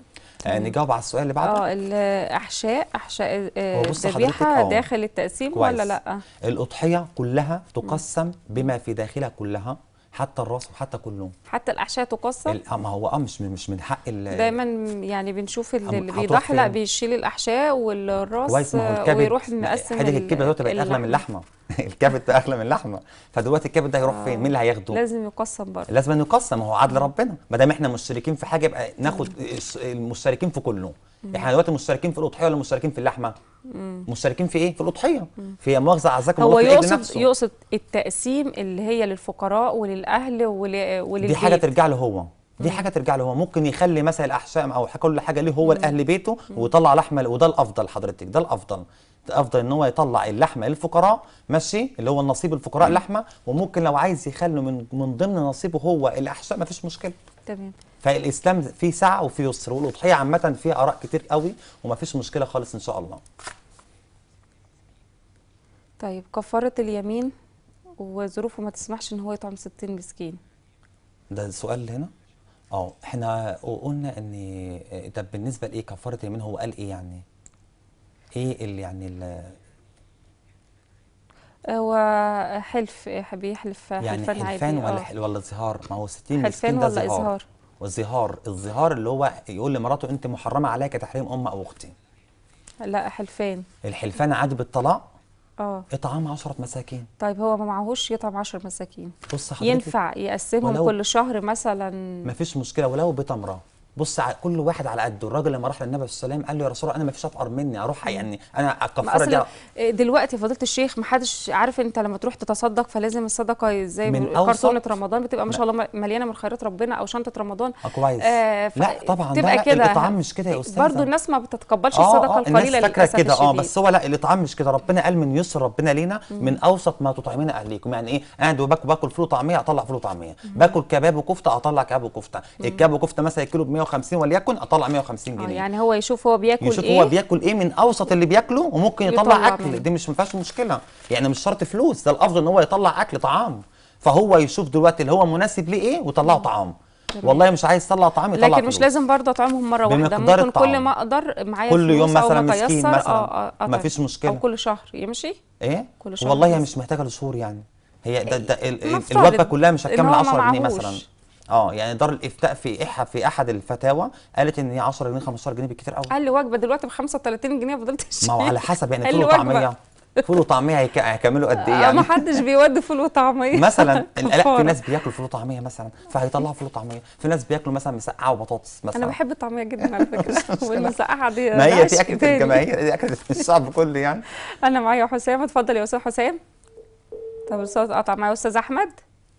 آه نجاوب على السؤال اللي بعده اه الاحشاء احشاء آه، هو بص حضرتك، الذبيحه آه. داخل التقسيم كويس. ولا لا الاضحيه كلها تقسم بما في داخلها كلها حتى الراس وحتى كله حتى الاحشاء تقسم ال- آه، ما هو اه مش من- مش من حق ال- دايما يعني بنشوف اللي, أم- اللي هتروح بيضحي لا فين؟ بيشيل الاحشاء والراس كويس ما هو آه، الكبد ويروح نقسم حته ال- الكبد دلوقتي بقت اغلى من اللحمه الكبد بقى اغلى من اللحمه فدلوقتي الكبد ده هيروح فين مين اللي هياخده لازم يقسم برضه لازم أن يقسم هو عدل ربنا ما دام احنا مشتركين في حاجه يبقى ناخد الس- المشتركين في كله احنا دلوقتي مشتركين في الاضحيه ولا مشتركين في اللحمه مشتركين في ايه في الاضحيه في مؤاخذه عزكم هو الله في العيد يقصد نفسه يقصد التقسيم اللي هي للفقراء وللاهل ول- وللبيت دي حاجه ترجع له هو دي حاجه ترجع له هو ممكن يخلي مثلا الاحشام او ح- كل حاجه ليه هو لاهل بيته ويطلع لحمه وده الافضل حضرتك ده الافضل ده افضل ان هو يطلع اللحمه للفقراء ماشي اللي هو النصيب الفقراء لحمه وممكن لو عايز يخلي من من ضمن نصيبه هو الاحشاء مفيش مشكله تمام فالاسلام فيه سعه وفيه يسر والاضحيه عامه فيها اراء كتير قوي ومفيش مشكله خالص ان شاء الله طيب كفارة اليمين وظروفه ما تسمحش ان هو يطعم 60 مسكين ده السؤال هنا اه احنا قلنا ان طب بالنسبه لايه كفاره اليمين هو قال ايه يعني ايه اللي يعني ال- هو حلف بيحلف يعني حلفان عادي حلفان ولا آه. حل ولا ظهار ما هو 60 حلفان مسكين ده ولا ظهار إظهار؟ والظهار الظهار اللي هو يقول لمراته انت محرمه عليا كتحريم ام او اختي لا حلفان الحلفان عادي بالطلاق اه اطعام 10 مساكين طيب هو ما معهوش يطعم 10 مساكين بص حضرتك ينفع يقسمهم ولو- كل شهر مثلا مفيش مشكله ولو بتمره بص ع- كل واحد على قده الراجل لما راح للنبي صلى الله عليه وسلم قال له يا رسول الله انا مفيش افقر مني اروح يعني انا ما الكفاره دي اصل دلوقتي فضيله الشيخ محدش عارف انت لما تروح تتصدق فلازم الصدقه زي من ما- كرتونه أوسط- رمضان بتبقى ما شاء الله مليانه من خيرات ربنا او شنطه رمضان اه كويس آه ف- لا طبعا لا تبقى لا كده الاطعام مش كده يا استاذه برضو الناس ما بتتقبلش اه الصدقه اه الناس القليله فاكره للاسف كده اه الشديد. بس هو لا الاطعام مش كده ربنا قال من يسر ربنا لينا من اوسط ما تطعمين اهليكم يعني ايه قاعد وباكل باكل فول وطعميه اطلع فول وطعميه باكل كباب وكفته اطلع كباب وكفته الكباب وكفته مثلا الكيلو ب 150 وليكن اطلع 150 اه جنيه يعني هو يشوف هو بياكل يشوف ايه هو بياكل ايه من اوسط اللي بياكله وممكن يطلع, يطلع اكل منه. دي مش ما فيهاش مشكله يعني مش شرط فلوس ده الافضل ان هو يطلع اكل طعام فهو يشوف دلوقتي اللي هو مناسب ليه ايه ويطلعه طعام والله مش عايز يطلع طعام يطلع لكن مش فلوس. لازم برضه اطعمهم مره واحده بمقدار ممكن كل الطعام. ما اقدر معايا كل يوم فلوس أو مثلا ما مسكين تيسر، مثلا. اه اه أطعم. مفيش مشكلة. او كل شهر يمشي ايه كل شهر والله هي بس. مش محتاجه لشهور يعني هي ده, ده ال- ال- نفترض الوجبه كلها مش إن هتكمل هو ما 10 جنيه معهوش. مثلا اه يعني دار الافتاء في إح في احد الفتاوى قالت ان هي 10 جنيه 15 جنيه بالكتير قوي اقل وجبه دلوقتي ب 35 جنيه فضلت ما هو على حسب يعني أقل فول وجبة. وطعميه فول وطعميه هيك- هيكملوا قد ايه آه، يعني ما حدش بيودي فول وطعميه مثلا لا في كفارة. ناس بياكلوا فول وطعميه مثلا فهيطلعوا فول وطعميه في ناس بياكلوا مثلا مسقعه وبطاطس مثلا انا بحب الطعميه جدا على فكره والمسقعه دي ما ده هي دي عشق اكله تاني. الجماهير دي اكله الشعب كله يعني انا معايا حسام اتفضل يا استاذ حسام طب الاستاذ قطع معايا استاذ احمد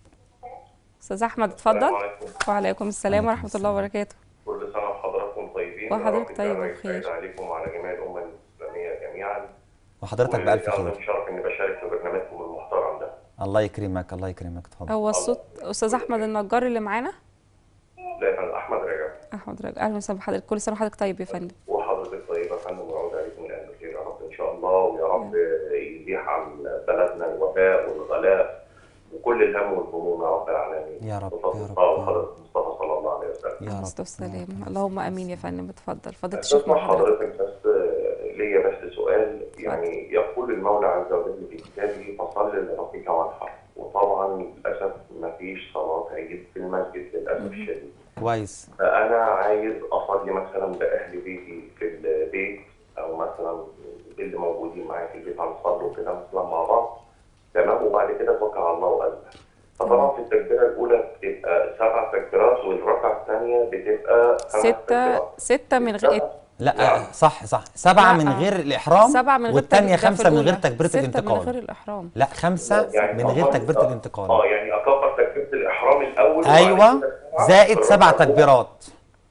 استاذ احمد اتفضل السلام عليكم. وعليكم السلام وعليكم ورحمه الله وبركاته كل سنة وحضراتكم طيبين وحضرتك يا رب طيب يجعلنا وبخير. يسعد عليكم وعلى جميع الأمة الإسلامية جميعا وحضرتك بالف وأنا خير شرف إني بشارك في برنامجكم المحترم ده الله يكرمك الله يكرمك اتفضل هو الصوت استاذ احمد النجار اللي معانا لا يا فندم أحمد رجب احمد راجل اهلا وسهلا بحضرتك كل سنه وحضرتك طيب يا فندم وحضرتك طيبة يا فندم ويعود عليكم من أهل الخير يا رب إن شاء الله ويا رب يزيح عن بلدنا الوباء والغلاء وكل الهم والهموم يا رب العالمين يا رب، بفضل يا رب، الله يا رب. وحضرة المصطفى صلى الله عليه وسلم يا رب الصلاه والسلام اللهم امين يا فندم اتفضل فضيله الشيخ اسمع مع حضرتك حضرتك بس ليا بس سؤال يعني يقول المولى عز وجل في كتابه فصل لربك وانحر وطبعا للاسف ما فيش صلاه عيد في المسجد للاسف الشديد كويس فانا عايز اصلي مثلا باهل بيتي في البيت او مثلا اللي موجودين معايا في البيت هنصلوا كده مثلا مع بعض تمام وبعد كده اتوكل على الله واذبح فطبعا في التكبيره الاولى بتبقى سبع تكبيرات والركعه الثانيه بتبقى خمس ستة تكبيرات. ستة من غير لا صح صح سبعة لا. من غير الإحرام سبعة من غير والتانية تك- ده في خمسة من غير الأولى. تكبيرة ستة من الانتقال غير الإحرام لا خمسة يعني من غير أكبر- تكبيرة الانتقال اه يعني اكبر تكبيره الاحرام الاول وبعد أيوة كده سبعة. زائد سبع تكبيرات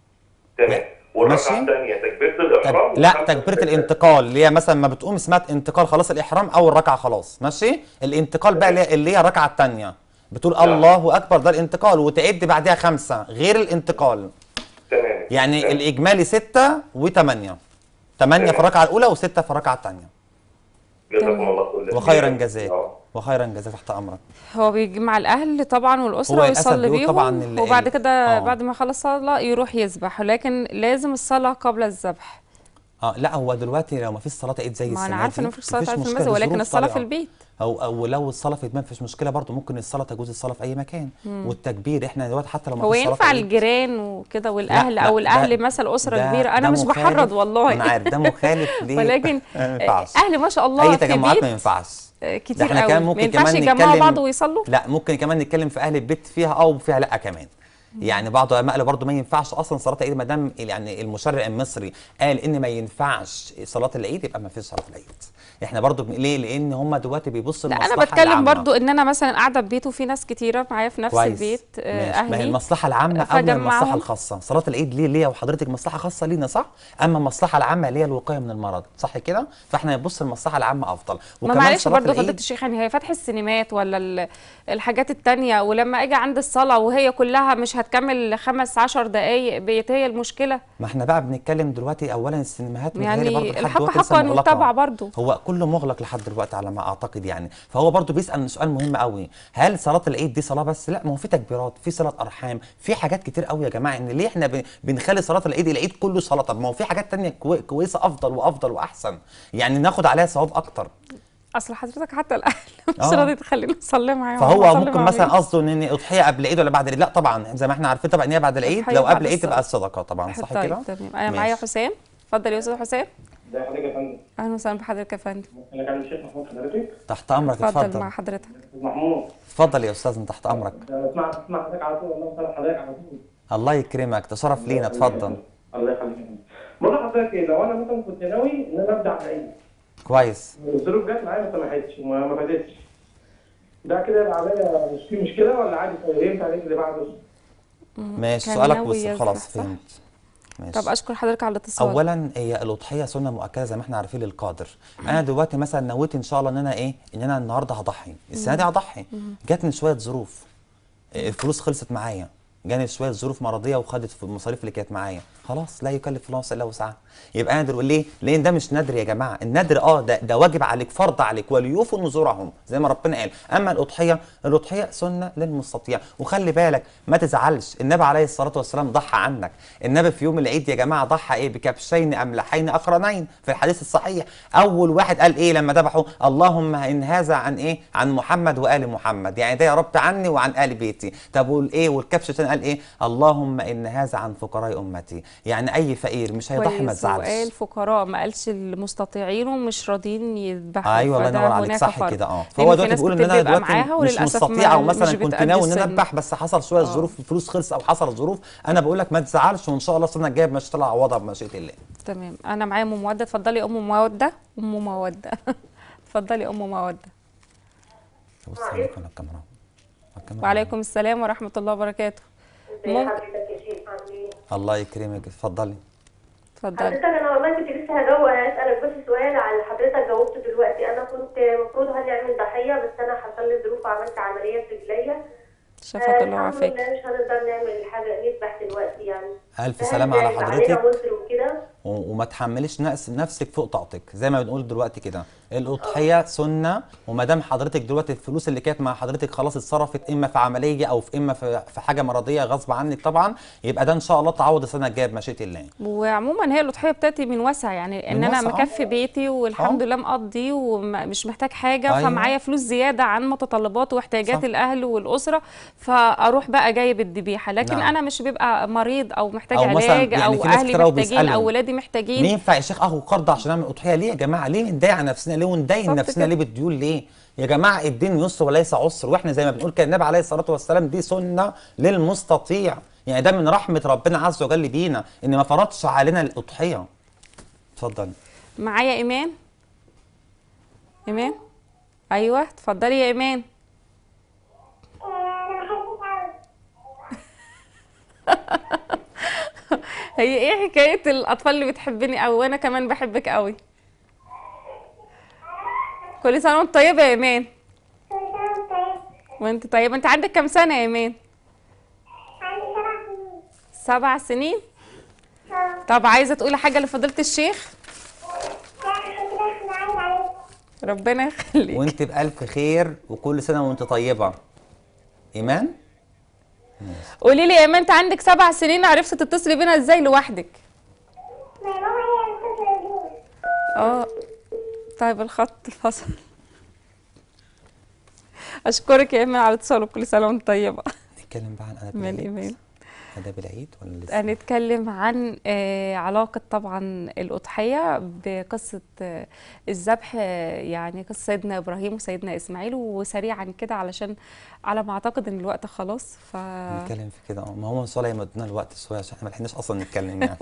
تمام والركعه ماشي. الثانيه تكبيره تك... الاحرام لا وخمسة تكبيرة تكبيرات. الانتقال اللي هي مثلا ما بتقوم اسمها انتقال خلاص الإحرام أول ركعة خلاص ماشي الانتقال بقى اللي هي- اللي هي الركعة التانية بتقول نعم. الله أكبر ده الانتقال وتعد بعدها خمسة غير الانتقال تمام يعني تمام. الإجمالي ستة وثمانية ثمانية في تمام. الركعة الأولى وستة في الركعة الثانية جزاكم تمام. الله كل خير. وخيرا جزاك آه. وخيرا جزاك تحت أمرك هو بيجمع الأهل طبعا والأسرة هو للأسف ويصلي بيقول بيهم طبعاً ال- وبعد ال- كده آه. بعد ما يخلص صلاة يروح يذبح لكن لازم الصلاة قبل الذبح اه لا هو دلوقتي لو ما فيش صلاه عيد زي ما السنه أنا عارفة إن دي، مفيش صلاة مفيش عيد في مشكلة، المسجد ولكن ظروف الصلاة في طارئة. البيت او او لو الصلاه في البيت مفيش مشكله برضه ممكن الصلاه تجوز الصلاه في اي مكان والتكبير احنا دلوقتي حتى لو ما هو فيش صلاه ينفع عيد- الجيران وكده والأهل لا، أو ده- الأهل مثلا أسرة ده- كبيرة أنا ده مش مخالف. بحرض والله انا عارف ده مخالف ليه ولكن ما ينفعش أهل ما شاء الله اي في تجمعات بيت ما ينفعش آه، ده كتير احنا قوي كمان ما ممكن ينفعش كمان يجمعوا نتكلم بعض ويصلوا لا ممكن كمان نتكلم في اهل البيت فيها اه وفيها لا كمان يعني بعض العلماء قالوا برضه ما ينفعش اصلا صلاه العيد ما دام يعني المشرع المصري قال ان ما ينفعش صلاه العيد يبقى ما فيش صلاه العيد احنا برضه بن- ليه لان هم دلوقتي بيبصوا لا للمصلحه انا بتكلم العامة. برضو ان انا مثلا قاعده في بيت وفي ناس كتيره معايا في نفس كويس البيت آه، ماشي. ما هي اهلي المصلحه العامه او فجمعهم. المصلحه الخاصه صلاه العيد ليه ليا وحضرتك مصلحه خاصه لينا صح اما المصلحه العامه اللي هي الوقايه من المرض صح كده فاحنا نبص للمصلحه العامه افضل ما وكمان معلش صلاة برضه العيد- فضيله الشيخ يعني هي فتح السينمات ولا ال- الحاجات التانية ولما اجي عند الصلاه وهي كلها مش هتكمل خمس عشر دقايق بقت هي المشكله ما احنا بقى بنتكلم دلوقتي اولا السينمات يعني متهيألي برضه لحد الحق دلوقتي لسه حقا مغلقة. يتبع برضه. هو كله مغلق لحد دلوقتي على ما اعتقد يعني فهو برضه بيسال سؤال مهم قوي هل صلاه العيد دي صلاه بس لا ما هو في تكبيرات في صلاه ارحام في حاجات كتير قوي يا جماعه ان ليه احنا بن- بنخلي صلاه العيد العيد كله صلاه طب ما هو في حاجات تانية كوي- كويسه افضل وافضل واحسن يعني ناخد عليها ثواب اكتر اصل حضرتك حتى الاهل مش آه. راضي تخليني اصلي معاهم فهو أصلي ممكن مع مثلا مين؟ قصده ان اضحيه قبل العيد ولا بعد العيد لا طبعا زي ما احنا عارفين طبعا ان هي بعد العيد أضحية لو بعد قبل العيد تبقى الصلاة. الصدقه طبعا صح طيب كده تمام انا معايا ماشي. حسام اتفضل يا استاذ حسام ده حضرتك يا فندم اهلا وسهلا بحضرتك يا فندم انا كان الشيخ محمود حضرتك تحت امرك اتفضل اتفضل مع حضرتك محمود اتفضل يا استاذ تحت امرك ده اسمع اسمع حضرتك على طول والله مسامح حضرتك على طول الله يكرمك تشرف لينا اتفضل الله يخليك بقول لحضرتك ايه لو انا مثلا كنت ناوي ان انا ابدا على العيد كويس الظروف جت معايا ما سمحتش وما ما بدتش ده كده يبقى عليا مش في مشكله ولا عادي ينفع العيد اللي بعده ماشي كان سؤالك ناوي بس يذبح، خلاص صح؟ فهمت ماشي طب اشكر حضرتك على الاتصال اولا هي الاضحيه سنه مؤكده زي ما احنا عارفين للقادر انا دلوقتي مثلا نويت ان شاء الله ان انا ايه ان انا النهارده هضحي السنه دي هضحي جاتني شويه ظروف الفلوس خلصت معايا جاني شويه ظروف مرضيه وخدت في المصاريف اللي كانت معايا خلاص لا يكلف الله نفسا الا وسعها يبقى انا دلوقتي ليه؟ لان ده مش ندر يا جماعه الندر اه ده ده واجب عليك فرض عليك وليوفوا نذورهم زي ما ربنا قال اما الاضحيه الاضحيه سنه للمستطيع وخلي بالك ما تزعلش النبي عليه الصلاه والسلام ضحى عنك النبي في يوم العيد يا جماعه ضحى ايه بكبشين املحين اقرنين في الحديث الصحيح اول واحد قال ايه لما ذبحوا اللهم ان هذا عن ايه عن محمد وال محمد يعني ده يا رب عني وعن ال بيتي طب والايه والكبش الثاني قال ايه اللهم ان هذا عن فقراء امتي يعني اي فقير مش هيضحي ما كويس وقال تزعلش فقراء ما قالش المستطيعين ومش راضيين يذبحوا ايوه الله فده ينور عليك هناك صح فرق. كده اه لأن فهو في دلوقتي ناس بيقول ان كتير انا بيبقى دلوقتي معاها مش وللأسف مستطيع ما- او مش مثلا كنت بتأدي ناوي ان انا السن. اذبح بس حصل شويه ظروف فلوس خلص او حصل ظروف انا بقول لك ما تزعلش وان شاء الله السنه الجايه مش طلع عوضها بمشيئه الله تمام انا معايا ام موده اتفضلي ام موده ام موده اتفضلي ام موده بص عليكم على الكاميرا على الكاميرا. وعليكم السلام ورحمه الله وبركاته ازي ممكن- حضرتك يا شيخ عامل ايه؟ الله يكرمك اتفضلي اتفضلي حضرتك انا والله كنت لسه هجاوب اسالك بس سؤال على حضرتك جاوبته دلوقتي انا كنت المفروض هنعمل ضحيه بس انا حصل لي ظروف وعملت عمليه في رجليا شفاك آه، الله الحمد وعافاك لله مش هنقدر نعمل حاجه نذبح دلوقتي يعني الف فهل سلامه على يبقى حضرتك علينا وزر وكده و- وما تحمليش نفس نفسك فوق طاقتك زي ما بنقول دلوقتي كده الاضحيه سنه وما دام حضرتك دلوقتي الفلوس اللي كانت مع حضرتك خلاص اتصرفت اما في عمليه او في اما في في حاجه مرضيه غصب عنك طبعا يبقى ده ان شاء الله تعوض السنه الجايه بمشيئه الله وعموما هي الاضحيه بتاتي من وسع يعني ان من انا وسع، آه. مكفي بيتي والحمد آه. لله مقضي ومش محتاج حاجه أيوة. فمعايا فلوس زياده عن متطلبات واحتياجات صح. الاهل والاسره فاروح بقى جايب الذبيحه لكن نعم. انا مش بيبقى مريض او محتاج أو مثلاً علاج يعني او في ناس اهلي كتير أوي محتاجين او بيسألوا. ولادي محتاجين مين ينفع يا شيخ اخد قرض عشان اعمل اضحيه ليه يا جماعه ليه نضايق على نفسنا ليه وندين بالظبط نفسنا كده. ليه بالديون ليه يا جماعه الدين يسر وليس عسر واحنا زي ما بنقول كده النبي عليه الصلاه والسلام دي سنه للمستطيع يعني ده من رحمه ربنا عز وجل بينا ان ما فرضش علينا الاضحيه اتفضل معايا ايمان ايمان ايوه اتفضلي يا ايمان انا بحبك قوي هي ايه حكايه الاطفال اللي بتحبني قوي وانا كمان بحبك قوي كل سنه وانت طيبه يا ايمان كل سنه وانت طيب وانت طيبه انت عندك كام سنه يا ايمان عندي سبع سنين سبع سنين اه طب عايزه تقولي حاجه لفضيله الشيخ لا عشان كده احنا عايز عليك ربنا يخليك وانت بالف خير وكل سنه وانت طيبه ايمان قولي لي يا ايمان انت عندك سبع سنين عرفتي تتصلي بينا ازاي لوحدك ما ماما هي اللي بتتصل بينا اه طيب الخط فصل اشكرك يا ايمان على اتصالك كل سنه وانت طيبه نتكلم بقى عن ادب من العيد. ايمان آداب العيد ولا لسه؟ هنتكلم عن آه، علاقة طبعا الأضحية بقصة آه، الذبح آه، يعني قصة سيدنا إبراهيم وسيدنا إسماعيل وسريعا كده علشان على ما أعتقد إن الوقت خلاص ف نتكلم في كده اه ما هو صالح يمدنا الوقت شويه عشان احنا ما لحقناش اصلا نتكلم يعني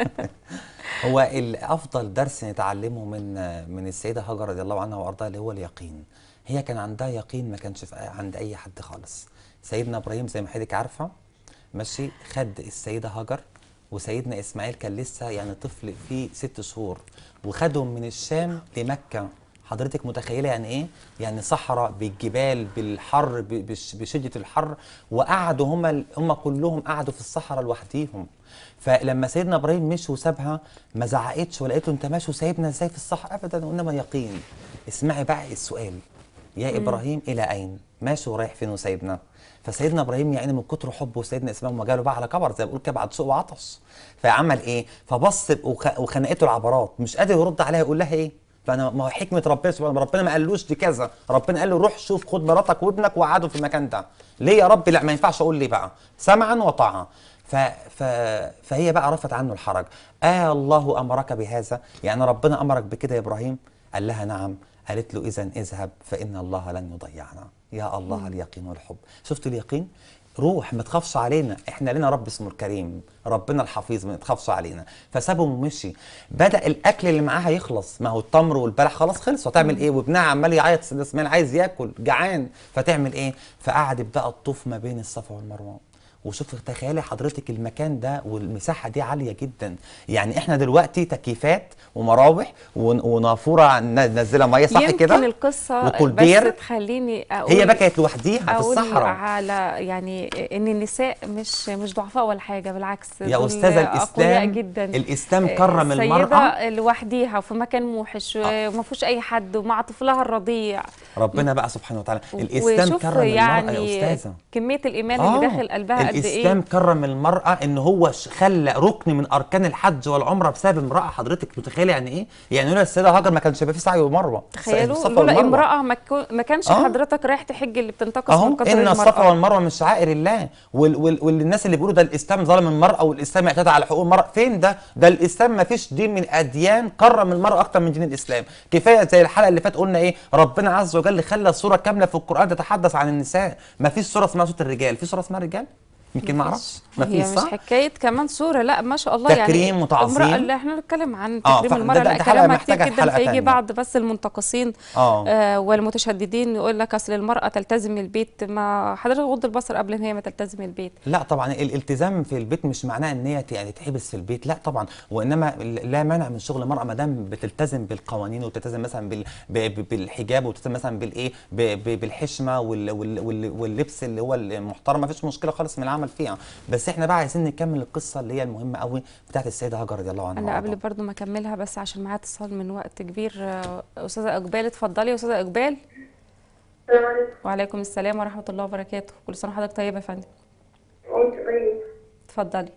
هو الافضل درس نتعلمه من من السيده هاجر رضي الله عنها وارضاها اللي هو اليقين هي كان عندها يقين ما كانش في عند اي حد خالص سيدنا ابراهيم زي ما حضرتك عارفه ماشي خد السيده هاجر وسيدنا اسماعيل كان لسه يعني طفل فيه ست شهور وخدهم من الشام لمكه حضرتك متخيله يعني ايه يعني صحراء بالجبال بالحر ب- بش- بشده الحر وقعدوا هم هم كلهم قعدوا في الصحراء لوحديهم فلما سيدنا ابراهيم مشي وسابها ما زعقتش ولا قالت له انت ماشي وسايبنا ازاي في الصحراء ابدا وانما يقين اسمعي بقى السؤال يا ابراهيم الى اين ماشي ورايح فين وسايبنا فسيدنا ابراهيم يعني من كتر حبه سيدنا اسماعيل ما جاله بقى على كبر زي ما بيقول كده بعد سوء وعطش فعمل ايه فبص وخ- وخنقته العبرات مش قادر يرد عليها يقول لها ايه فانا ما هو حكمه ربنا سبحانه ربنا ما قالوش دي كذا ربنا قال له روح شوف خد مراتك وابنك وقعدوا في المكان ده ليه يا رب لا ما ينفعش اقول لي بقى سمعا وطاعه ف... ف... فهي بقى رفت عنه الحرج آه الله امرك بهذا يعني ربنا امرك بكده يا ابراهيم قال لها نعم قالت له اذا اذهب فان الله لن يضيعنا يا الله اليقين والحب شفتوا اليقين روح ما تخافش علينا احنا لنا رب اسمه الكريم ربنا الحفيظ ما تخافش علينا فسابهم ومشي بدا الاكل اللي معاها يخلص ما هو التمر والبلح خلاص خلص هتعمل ايه وابنها عمال يعيط سيدنا اسماعيل عايز ياكل جعان فتعمل ايه فقعدت بقى تطوف ما بين الصفا والمروه وشوف تخيلي حضرتك المكان ده والمساحه دي عاليه جدا يعني احنا دلوقتي تكييفات ومراوح ون- ونافوره منزله ميه صح يمكن كده القصة وكولدير بس تخليني أقول هي بقى كانت لوحديها في أقول الصحراء على يعني إن النساء مش مش ضعفاء ولا حاجة بالعكس يا دول استاذه أقوياء الاسلام جدا الاسلام كرم السيدة المراه لوحديها وفي مكان موحش وما فيهوش أي حد ومع طفلها الرضيع ربنا بقى سبحانه وتعالى الاسلام وشوف كرم المراه يعني يا استاذه كمية الإيمان آه، اللي داخل قلبها قد الاسلام إيه كرم المراه ان هو ش- خلى ركن من اركان الحج والعمره بسبب امراه حضرتك متخيله يعني ايه يعني لولا السيده هاجر ما كانش هيبقى في سعي ومروه تخيلوا الصفا لولا والمروة. امرأة ما كو- ما كانش آه. حضرتك رايح تحج اللي بتنتقص اهو من قدر ان الصفا المرأة والمروه من شعائر الله وال وال والناس اللي بيقولوا ده الاسلام ظلم المراه والاسلام اعتدى على حقوق المراه فين ده ده الاسلام ما فيش دين من اديان كرم المراه اكتر من دين الاسلام كفايه زي الحلقه اللي فاتت قلنا ايه ربنا عز وجل خلى سوره كامله في القران تتحدث عن النساء ما فيش سوره اسمها سوره الرجال في سوره اسمها الرجال يمكن ما اعرفش ما هي فيش مش صح حكايه كمان صوره لا ما شاء الله يعني تكريم وتعظيم. امرأة اللي احنا بنتكلم عن آه، تكريم فده- المرأة ده- لا ده حلقة كلامها كتير محتاجة جدا حلقة فيجي تانية. بعض بس المنتقصين اه آه والمتشددين يقول لك اصل المرأة تلتزم البيت ما حضرتك غض البصر قبل ان هي ما تلتزم البيت لا طبعا الالتزام في البيت مش معناه ان هي ت- يعني تحبس في البيت لا طبعا وانما لا مانع من شغل المراه ما دام بتلتزم بالقوانين وتلتزم مثلا بال ب- ب- بالحجاب وتلتزم مثلا بالايه ب- ب- بالحشمه وال وال وال واللبس اللي هو المحترم ما فيش مشكله خالص من العمل فيها بس احنا بقى عايزين نكمل القصه اللي هي المهمه قوي بتاعت السيده هاجر رضي الله عنها انا قبل وأرضاها. برضو ما اكملها بس عشان معايا اتصال من وقت كبير آه، استاذه اقبال اتفضلي يا استاذه اقبال السلام عليكم وعليكم السلام ورحمه الله وبركاته كل سنه وحضرتك طيبه يا فندم وانت طيب اتفضلي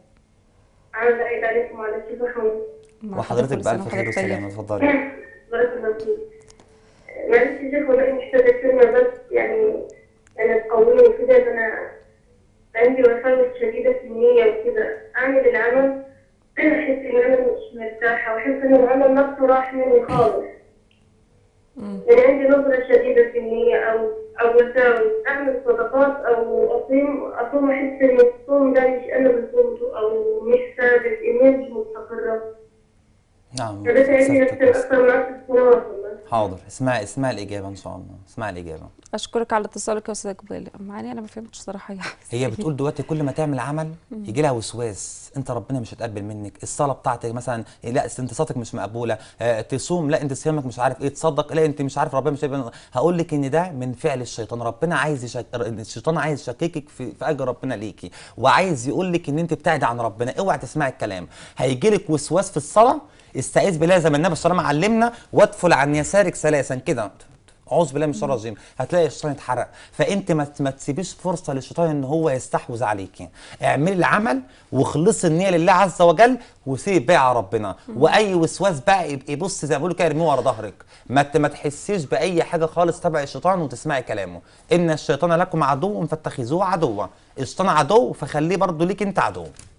عاوزة أعيد عليكم وعلى الشيخ محمود مع وحضرتك كل سنة بألف خير وحضرتك طيبة. وسلامه اتفضلي بارك الله فيك معلش يا شيخ والله محتاجة كلمة بس يعني أنا تقويني كده إن أنا عندي وساوس شديدة في النية وكده أعمل العمل أحس إن أنا مش مرتاحة وأحس إن العمل نفسه راح مني خالص يعني عندي نظرة شديدة في النية أو أو وساوس أعمل صدقات أو أصوم أصوم أحس إن الصوم ده مش أنا اللي صومته أو مش ثابت إني مش مستقرة نعم فده عندي سيادتك نفسي بس. أكثر من عشر سنوات والله حاضر اسمع اسمع الاجابه ان شاء الله اسمع الاجابه اشكرك على اتصالك يا استاذه اقبال معاني انا ما فهمتش صراحه يعني هي بتقول دلوقتي كل ما تعمل عمل يجي لها وسواس انت ربنا مش هتقبل منك الصلاه بتاعتك مثلا لا انت صلاتك مش مقبوله اه تصوم لا انت صيامك مش عارف ايه تصدق لا انت مش عارف ربنا مش هيقبل هقول لك ان ده من فعل الشيطان ربنا عايز يشك... الشيطان عايز يشككك في, في اجر ربنا ليكي وعايز يقول لك ان انت بتعدي عن ربنا اوعي تسمعي الكلام هيجي لك وسواس في الصلاه استعيذ بالله زي ما النبي صلى الله عليه وسلم علمنا وادفل عن يسارك ثلاثا كده اعوذ بالله من الشيطان الرجيم هتلاقي الشيطان اتحرق فانت ما ما تسيبيش فرصه للشيطان ان هو يستحوذ عليكي اعملي العمل واخلصي النيه لله عز وجل وسيب بقى على ربنا واي وسواس بقى يبقى بص زي ما بيقولوا كده ارميه ورا ظهرك ما ت- ما تحسيش باي حاجه خالص تبع الشيطان وتسمعي كلامه ان الشيطان لكم عدو فاتخذوه عدوا الشيطان عدو فخليه برضه ليك انت عدو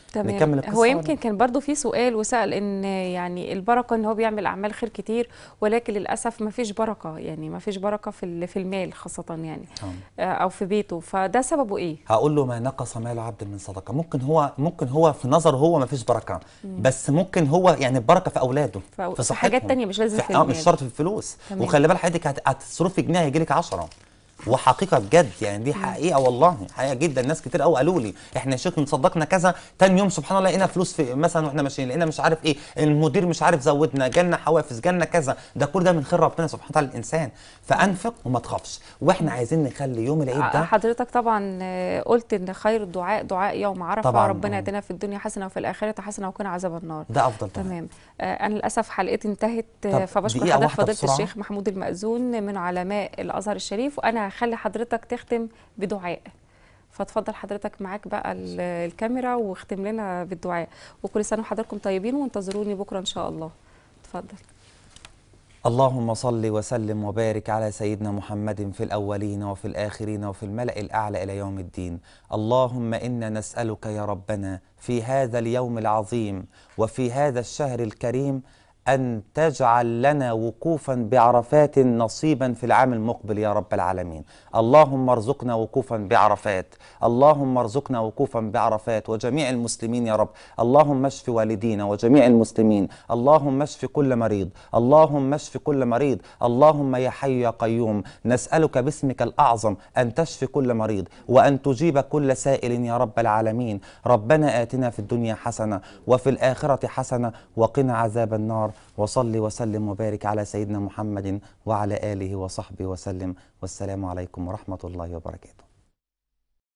نكمل القصة هو ولا؟ يمكن كان برضو في سؤال وسأل ان يعني البركة ان هو بيعمل اعمال خير كتير ولكن للاسف ما فيش بركة يعني ما فيش بركة في ال- في المال خاصة يعني آه. آه، او في بيته فده سببه ايه هقول له ما نقص مال عبد من صدقه ممكن هو ممكن هو في نظره هو ما فيش بركه بس ممكن هو يعني البركه في اولاده في أو- في في حاجات صحتهم تانية مش لازم في اه مش المال. شرط في الفلوس تمام. وخلي بال حضرتك هت- هتصرفي جنيه هيجي لك 10 وحقيقه بجد يعني دي حقيقه والله حقيقه جدا ناس كتير قوي قالوا لي احنا يا شيخ صدقنا كذا تاني يوم سبحان الله لقينا فلوس في مثلا واحنا ماشيين لقينا مش عارف ايه المدير مش عارف زودنا جالنا حوافز جالنا كذا ده كل ده من خير ربنا سبحانه وتعالى الانسان فانفق وما تخافش واحنا عايزين نخلي يوم العيد ده حضرتك طبعا آه، قلت ان خير الدعاء دعاء يوم عرفه طبعاً، ربنا آه. ياتينا في الدنيا حسنه وفي الاخره حسنه وقنا عذاب النار ده افضل طبعا تمام آه، انا للاسف حلقتي انتهت آه، طب فبشكر دقيقة حضرتك واحدة فضيله بسرعة. الشيخ محمود المأذون من علماء الازهر الشريف وانا هخلي حضرتك تختم بدعاء فاتفضل حضرتك معاك بقى ال- الكاميرا واختم لنا بالدعاء وكل سنه وحضراتكم طيبين وانتظروني بكره ان شاء الله اتفضل اللهم صل وسلم وبارك على سيدنا محمد في الأولين وفي الآخرين وفي الملأ الأعلى إلى يوم الدين اللهم إنا نسألك يا ربنا في هذا اليوم العظيم وفي هذا الشهر الكريم أن تجعل لنا وقوفا بعرفات نصيبا في العام المقبل يا رب العالمين اللهم ارزقنا وقوفا بعرفات اللهم ارزقنا وقوفا بعرفات وجميع المسلمين يا رب اللهم اشف والدينا وجميع المسلمين اللهم اشف كل مريض اللهم اشف كل مريض اللهم يا حي يا قيوم نسألك باسمك الأعظم أن تشفي كل مريض وأن تجيب كل سائل يا رب العالمين ربنا آتنا في الدنيا حسنة وفي الآخرة حسنة وقنا عذاب النار وصل وسلم وبارك على سيدنا محمد وعلى آله وصحبه وسلم والسلام عليكم ورحمة الله وبركاته